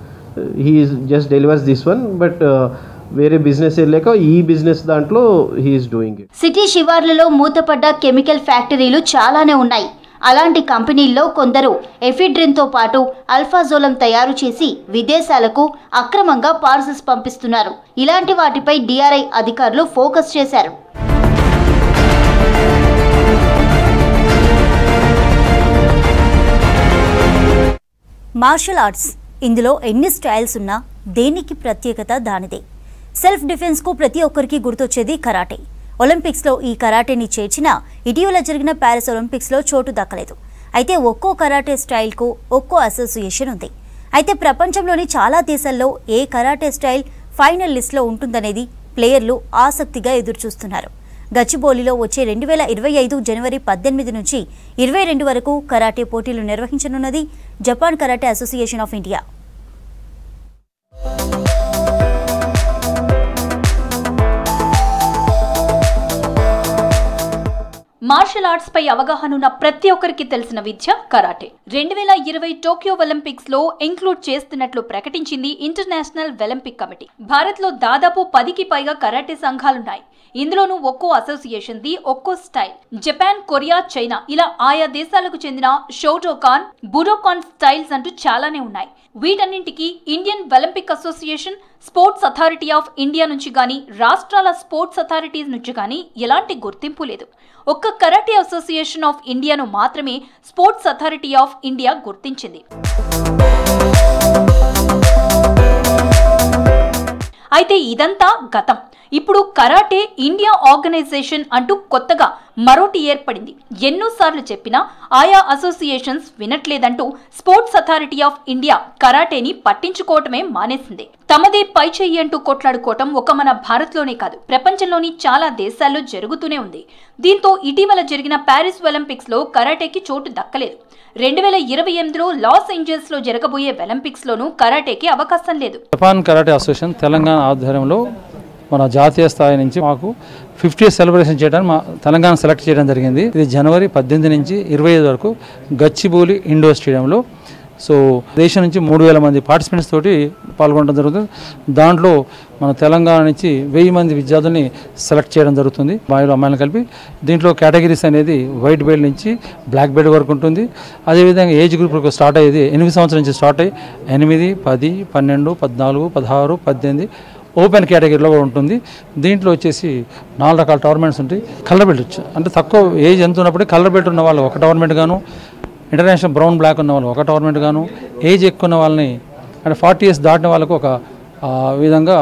he just delivers this one but వేరే బిజినెస్ లేక ఈ బిజినెస్ దాంట్లో హీఈస్ డూయింగ్ ఇట్ సిటీ శివార్లలో మూతపడ్డ కెమికల్ ఫ్యాక్టరీలు చాలానే ఉన్నాయి అలాంటి కంపెనీల్లో కొందరు ఎఫిడ్రిన్తో పాటు అల్ఫాజోలం తయారు చేసి విదేశాలకు అక్రమంగా పార్సల్స్ పంపిస్తున్నారు ఇలాంటి వాటిపై డిఆర్ఐ అధికారులు ఫోకస్ చేశారు మార్షల్ ఆర్ట్స్ ఇందులో ఎన్ని స్టైల్స్ ఉన్నా దేనికి ప్రత్యేకత దానిదే సెల్ఫ్ డిఫెన్స్కు ప్రతి ఒక్కరికి గుర్తొచ్చేది కరాటే ఒలింపిక్స్లో ఈ కరాటేని చేర్చినా ఇటీవల జరిగిన ప్యారిస్ ఒలింపిక్స్లో చోటు దక్కలేదు అయితే ఒక్కో కరాటే స్టైల్కు ఒక్కో అసోసియేషన్ ఉంది అయితే ప్రపంచంలోని చాలా దేశాల్లో ఏ కరాటే స్టైల్ ఫైనల్ లిస్ట్లో ఉంటుందనేది ప్లేయర్లు ఆసక్తిగా ఎదురుచూస్తున్నారు గచ్చిబౌలిలో వచ్చే రెండు వేల ఇరవై ఐదు జనవరి పద్దెనిమిది నుంచి ఇరవై రెండు వరకు కరాటే పోటీలు నిర్వహించనున్నది Japan karate association of India martial arts పై అవగాహన ఉన్న ప్రతి ఒక్కరికి తెలిసిన విద్య కరాటే రెండు వేల ఇరవై టోక్యో ఒలింపిక్స్ లో ఇంక్లూడ్ చేస్తున్నట్లు ప్రకటించింది ఇంటర్నేషనల్ ఒలింపిక్ కమిటీ భారత్ లో దాదాపు పదికి పైగా కరాటే సంఘాలున్నాయి ఇందులోనూ ఒక్కో అసోసియేషన్ ది ఒక్కో స్టైల్ జపాన్ కొరియా చైనా ఇలా ఆయా దేశాలకు చెందిన షోటోకాన్ బుడోకాన్ స్టైల్స్ అంటూ చాలానే ఉన్నాయి వీటన్నింటికి Indian Olympic association sports authority of India నుంచి గాని రాష్ట్రాల స్పోర్ట్స్ అథారిటీస్ నుంచి గాని ఎలాంటి గుర్తింపు లేదు ఒక్క కరాటే అసోసియేషన్ ఆఫ్ ఇండియాను మాత్రమే స్పోర్ట్స్ అథారిటీ ఆఫ్ ఇండియా గుర్తించింది అయితే ఇదంతా గతం ఇప్పుడు కరాటే ఇండియా ఆర్గనైజేషన్ అంటూ కొత్తగా మరోటి ఏర్పడింది ఎన్నోసార్లు చెప్పినా ఆయా అసోసియేషన్స్ వినట్లేదంటూ స్పోర్ట్స్ అథారిటీ ఆఫ్ ఇండియా కరాటేని పట్టించుకోవటమే మానేసింది తమదే పై చెయ్యి అంటూ కొట్లాడుకోవటం ఒక మన భారత్లోనే కాదు ప్రపంచంలోని చాలా దేశాల్లో జరుగుతూనే ఉంది దీంతో ఇటీవల జరిగిన ప్యారిస్ ఒలింపిక్స్ లో కరాటేకి చోటు దక్కలేదు రెండు వేల ఇరవై ఎనిమిదిలో లాస్ ఏంజల్స్ లో జరగబోయే ఒలింపిక్స్ లోనూ కరాటేకి అవకాశం లేదు జపాన్ కరాటే అసోసియేషన్ తెలంగాణ ఆధ్వర్యంలో మన జాతీయ స్థాయి నుంచి మాకు ఫిఫ్టీ సెలబ్రేషన్ చేయడానికి మా తెలంగాణ సెలెక్ట్ చేయడం జరిగింది ఇది జనవరి పద్దెనిమిది నుంచి ఇరవై ఐదు వరకు గచ్చిబౌలి ఇండోర్ స్టేడియంలో సో దేశం నుంచి మూడు వేల మంది పార్టిసిపెంట్స్ తోటి పాల్గొనడం జరుగుతుంది దాంట్లో మన తెలంగాణ నుంచి వెయ్యి మంది విద్యార్థుల్ని సెలెక్ట్ చేయడం జరుగుతుంది బాయిలు అమ్మాయిలను కలిపి దీంట్లో కేటగిరీస్ అనేది వైట్ బెల్ట్ నుంచి బ్లాక్ బెల్ట్ వరకు ఉంటుంది అదేవిధంగా ఏజ్ గ్రూప్ స్టార్ట్ అయ్యేది ఎనిమిది సంవత్సరాల నుంచి స్టార్ట్ అయ్యి ఎనిమిది పది పన్నెండు పద్నాలుగు పదహారు పద్దెనిమిది ఓపెన్ కేటగిరీలో కూడా ఉంటుంది దీంట్లో వచ్చేసి నాలుగు రకాల టోర్నమెంట్స్ ఉంటాయి కలర్ బెల్ట్ వచ్చి అంటే తక్కువ ఏజ్ ఎంత ఉన్నప్పుడు కలర్ బెల్ట్ ఉన్న వాళ్ళు ఒక టోర్నమెంట్ గాను ఇంటర్నేషనల్ బ్రౌన్ బ్లాక్ ఉన్న వాళ్ళు ఒక టోర్నమెంట్ గాను ఏజ్ ఎక్కువ ఉన్న వాళ్ళని అంటే ఫార్టీ ఇయర్స్ దాటిన వాళ్ళకు ఒక ఆ, విధంగా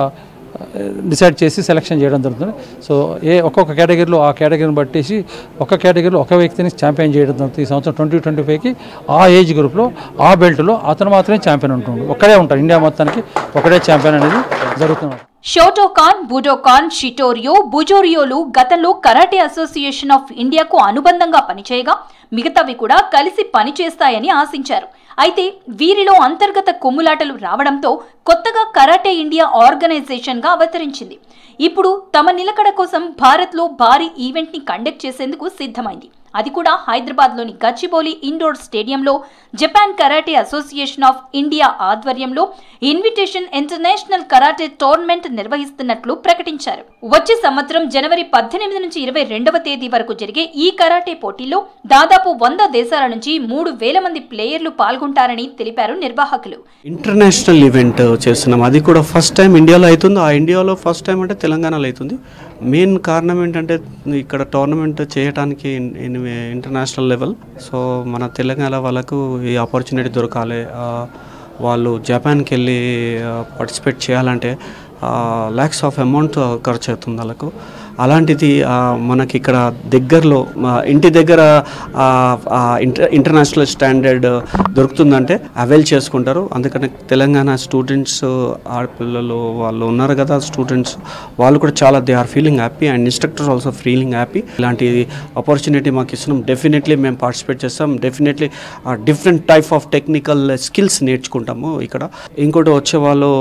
డిసైడ్ చేసి సెలెక్షన్ చేయడం జరుగుతుంది సో ఏ ఒక్కొక్క కేటగిరీలో ఆ కేటగిరీని బట్టేసి ఒక కేటగిరీలో ఒక వ్యక్తిని ఛాంపియన్ చేయడం జరుగుతుంది ఈ సంవత్సరం ట్వంటీ ట్వంటీ ఫైవ్కి ఆ ఏజ్ గ్రూప్లో ఆ బెల్ట్లో అతను మాత్రమే ఛాంపియన్ ఉంటుంది ఒక్కడే ఉంటారు ఇండియా మొత్తానికి ఒకడే ఛాంపియన్ అనేది జరుగుతుంది షోటోకాన్ బుడోకాన్ షిటోరియో బుజోరియోలు గతంలో కరాటే అసోసియేషన్ ఆఫ్ ఇండియాకు అనుబంధంగా పనిచేయగా మిగతావి కూడా కలిసి పనిచేస్తాయని ఆశించారు అయితే వీరిలో అంతర్గత కొమ్ములాటలు రావడంతో కొత్తగా కరాటే ఇండియా ఆర్గనైజేషన్గా అవతరించింది ఇప్పుడు తమ నిలకడ కోసం భారత్లో భారీ ఈవెంట్ని కండక్ట్ చేసేందుకు సిద్ధమైంది అది కూడా హైదరాబాద్లోని గచ్చిబౌలి ఇండోర్ స్టేడియంలో Japan karate association of India ఆధ్వర్యంలో ఇన్విటేషన్ ఇంటర్నేషనల్ కరాటే టోర్నమెంట్ నిర్వహిస్తున్నట్లు ప్రకటించారు వచ్చే సంవత్సరం జనవరి పద్దెనిమిది నుంచి ఇరవై రెండవ తేదీ వరకు జరిగే ఈ కరాటే పోటీల్లో దాదాపు వంద దేశాల నుంచి మూడు వేల మంది ప్లేయర్లు పాల్గొంటారని తెలిపారు నిర్వాహకులు ఇంటర్నేషనల్ ఈవెంట్ చేస్తున్నాం అది కూడా ఫస్ట్ టైం ఇండియాలో అవుతుంది ఆ ఇండియాలో ఫస్ట్ టైం అంటే తెలంగాణలో అవుతుంది మెయిన్ కారణం ఏంటంటే ఇక్కడ టోర్నమెంట్ చేయడానికి in- in- international level so మన తెలంగాణ వాళ్ళకు ఈ ఆపర్చునిటీ దొరకాలి ఆ, వాళ్ళు జపాన్కి వెళ్ళి పార్టిసిపేట్ చేయాలంటే ల్యాక్స్ ఆఫ్ అమౌంట్ ఖర్చు అవుతుంది వాళ్ళకు అలాంటిది ఆ, మనకి ఇక్కడ దగ్గరలో మా ఇంటి దగ్గర ఆ, ఆ, ఇంటర్ ఇంటర్నేషనల్ స్టాండర్డ్ దొరుకుతుందంటే అవైల్ చేసుకుంటారు అందుకని తెలంగాణ స్టూడెంట్స్ ఆడపిల్లలు వాళ్ళు ఉన్నారు కదా స్టూడెంట్స్ వాళ్ళు కూడా చాలా they are feeling happy and instructors also feeling happy ఇలాంటి ఆపర్చునిటీ మాకు ఇస్తున్నాం డెఫినెట్లీ మేము పార్టిసిపేట్ చేస్తాం definitely different type of technical skills నేర్చుకుంటాము ఇక్కడ ఇంకోటి వచ్చే వాళ్ళు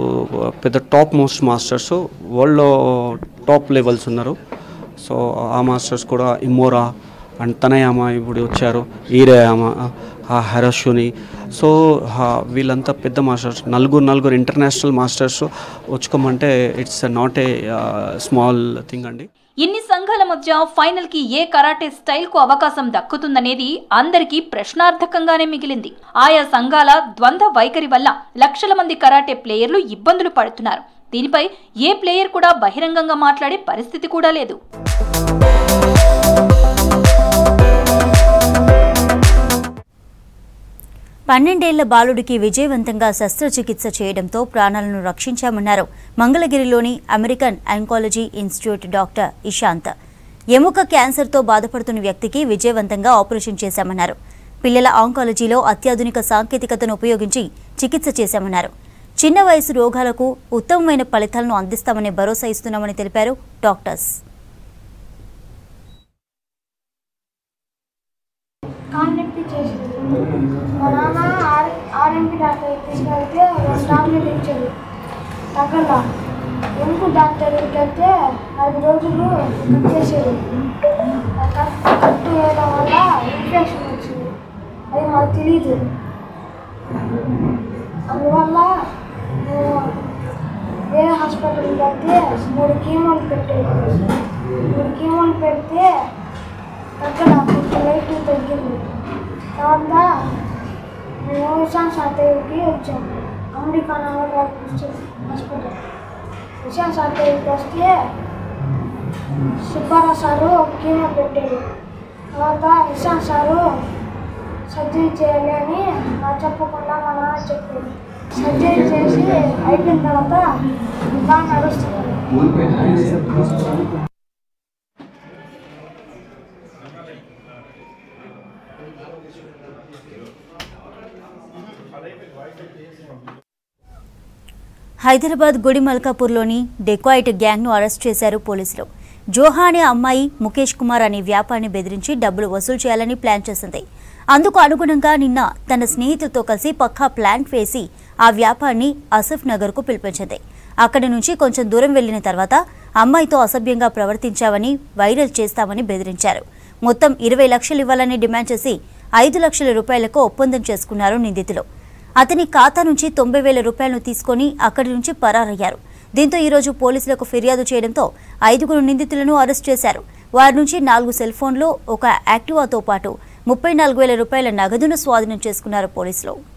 పెద్ద టాప్ మోస్ట్ మాస్టర్స్ వరల్డ్లో టాప్ లెవెల్స్ ఉన్నారు సో ఆ మాస్టర్స్ కూడా ఇమ్మోరా అండ్ తనయామ ఇప్పుడు వచ్చారు ఈరేయామ ఆ హరషుని సో ఆ వీళ్ళంతా పెద్ద మాస్టర్స్ నలుగురు నలుగురు ఇంటర్నేషనల్ మాస్టర్స్ వచ్చుకోమంటే it's not a small thing అండి ఇన్ని సంఘాల మధ్య ఫైనల్ కి ఏ కరాటే స్టైల్ కు అవకాశం దక్కుతుందనేది అందరికీ ప్రశ్నార్థకంగానే మిగిలింది ఆయా సంఘాల ద్వంద్వ వైఖరి వల్ల లక్షల మంది కరాటే ప్లేయర్లు ఇబ్బందులు పడుతున్నారు దీనిపై ఏ ప్లేయర్ కూడా బహిరంగంగా మాట్లాడే పరిస్థితి కూడా లేదు పన్నెండేళ్ల బాలుడికి విజయవంతంగా శస్త్రచికిత్స చేయడంతో ప్రాణాలను రక్షించామన్నారు మంగళగిరిలోని American oncology institute doctor Ishant ఎముక క్యాన్సర్తో బాధపడుతున్న వ్యక్తికి విజయవంతంగా ఆపరేషన్ చేశామన్నారు పిల్లల ఆంకాలజీలో అత్యాధునిక సాంకేతికతను ఉపయోగించి చికిత్స చేశామన్నారు చిన్న వయసు రోగాలకు ఉత్తమమైన ఫలితాలను అందిస్తామని భరోసా ఇస్తున్నామని తెలిపారు డాక్టర్స్ కాన్నెప్పి చేసింది మా నాన్న ఆర్ ఆర్ఎంపీ డాక్టర్ తీసుకెళ్తే ఒక టాబ్లెట్ ఇచ్చాడు తగ్గల ఎందుకు డాక్టర్ దగ్గరికి వెళ్తే ఐదు రోజులు కట్ చేశారు కట్టు వేయడం వల్ల ఇన్ఫెక్షన్ వచ్చింది అది మాకు తెలియదు అందువల్ల మేము వేరే హాస్పిటల్కి వెళ్తే మూడు కీమోలు పెట్టారు మూడు కీమోలు పెడితే తగ్గ నాకు లైట్ తగ్గింది తర్వాత మేము విశాన్ సాతయ్యకి వచ్చాము అమెరికా హాస్పిటల్ విశాన్ సాతయ్యకి వస్తే సుబ్బారావు సారు కీమో పెట్టారు తర్వాత విశాన్ సారు సర్జరీ చేయాలి అని నాకు చెప్పకుండా మా నాన్న చెప్పాడు సర్జరీ చేసి అయిపోయిన తర్వాత బాగా నడుస్తున్నాను హైదరాబాద్ గుడి మల్కాపూర్లోని డెకాయిట్ గ్యాంగ్ను అరెస్ట్ చేశారు పోలీసులు జోహా అనే అమ్మాయి ముఖేష్ కుమార్ అనే వ్యాపారిని బెదిరించి డబ్బులు వసూలు చేయాలని ప్లాన్ చేసింది అందుకు అనుగుణంగా నిన్న తన స్నేహితులతో కలిసి పక్కా ప్లాన్ వేసి ఆ వ్యాపారిని అసఫ్ నగర్కు పిలిపించింది అక్కడి నుంచి కొంచెం దూరం వెళ్లిన తర్వాత అమ్మాయితో అసభ్యంగా ప్రవర్తించావని వైరల్ చేస్తామని బెదిరించారు మొత్తం ఇరవై లక్షలు ఇవ్వాలని డిమాండ్ చేసి ఐదు లక్షల రూపాయలకు ఒప్పందం చేసుకున్నారు నిందితులు అతని ఖాతా నుంచి తొంభై వేల రూపాయలను తీసుకొని అక్కడి నుంచి పరారయ్యారు దీంతో ఈరోజు పోలీసులకు ఫిర్యాదు చేయడంతో ఐదుగురు నిందితులను అరెస్ట్ చేశారు వారి నుంచి నాలుగు సెల్ ఫోన్లు ఒక యాక్టివాతో పాటు ముప్పై నాలుగు వేల రూపాయల నగదును స్వాధీనం చేసుకున్నారు పోలీసులు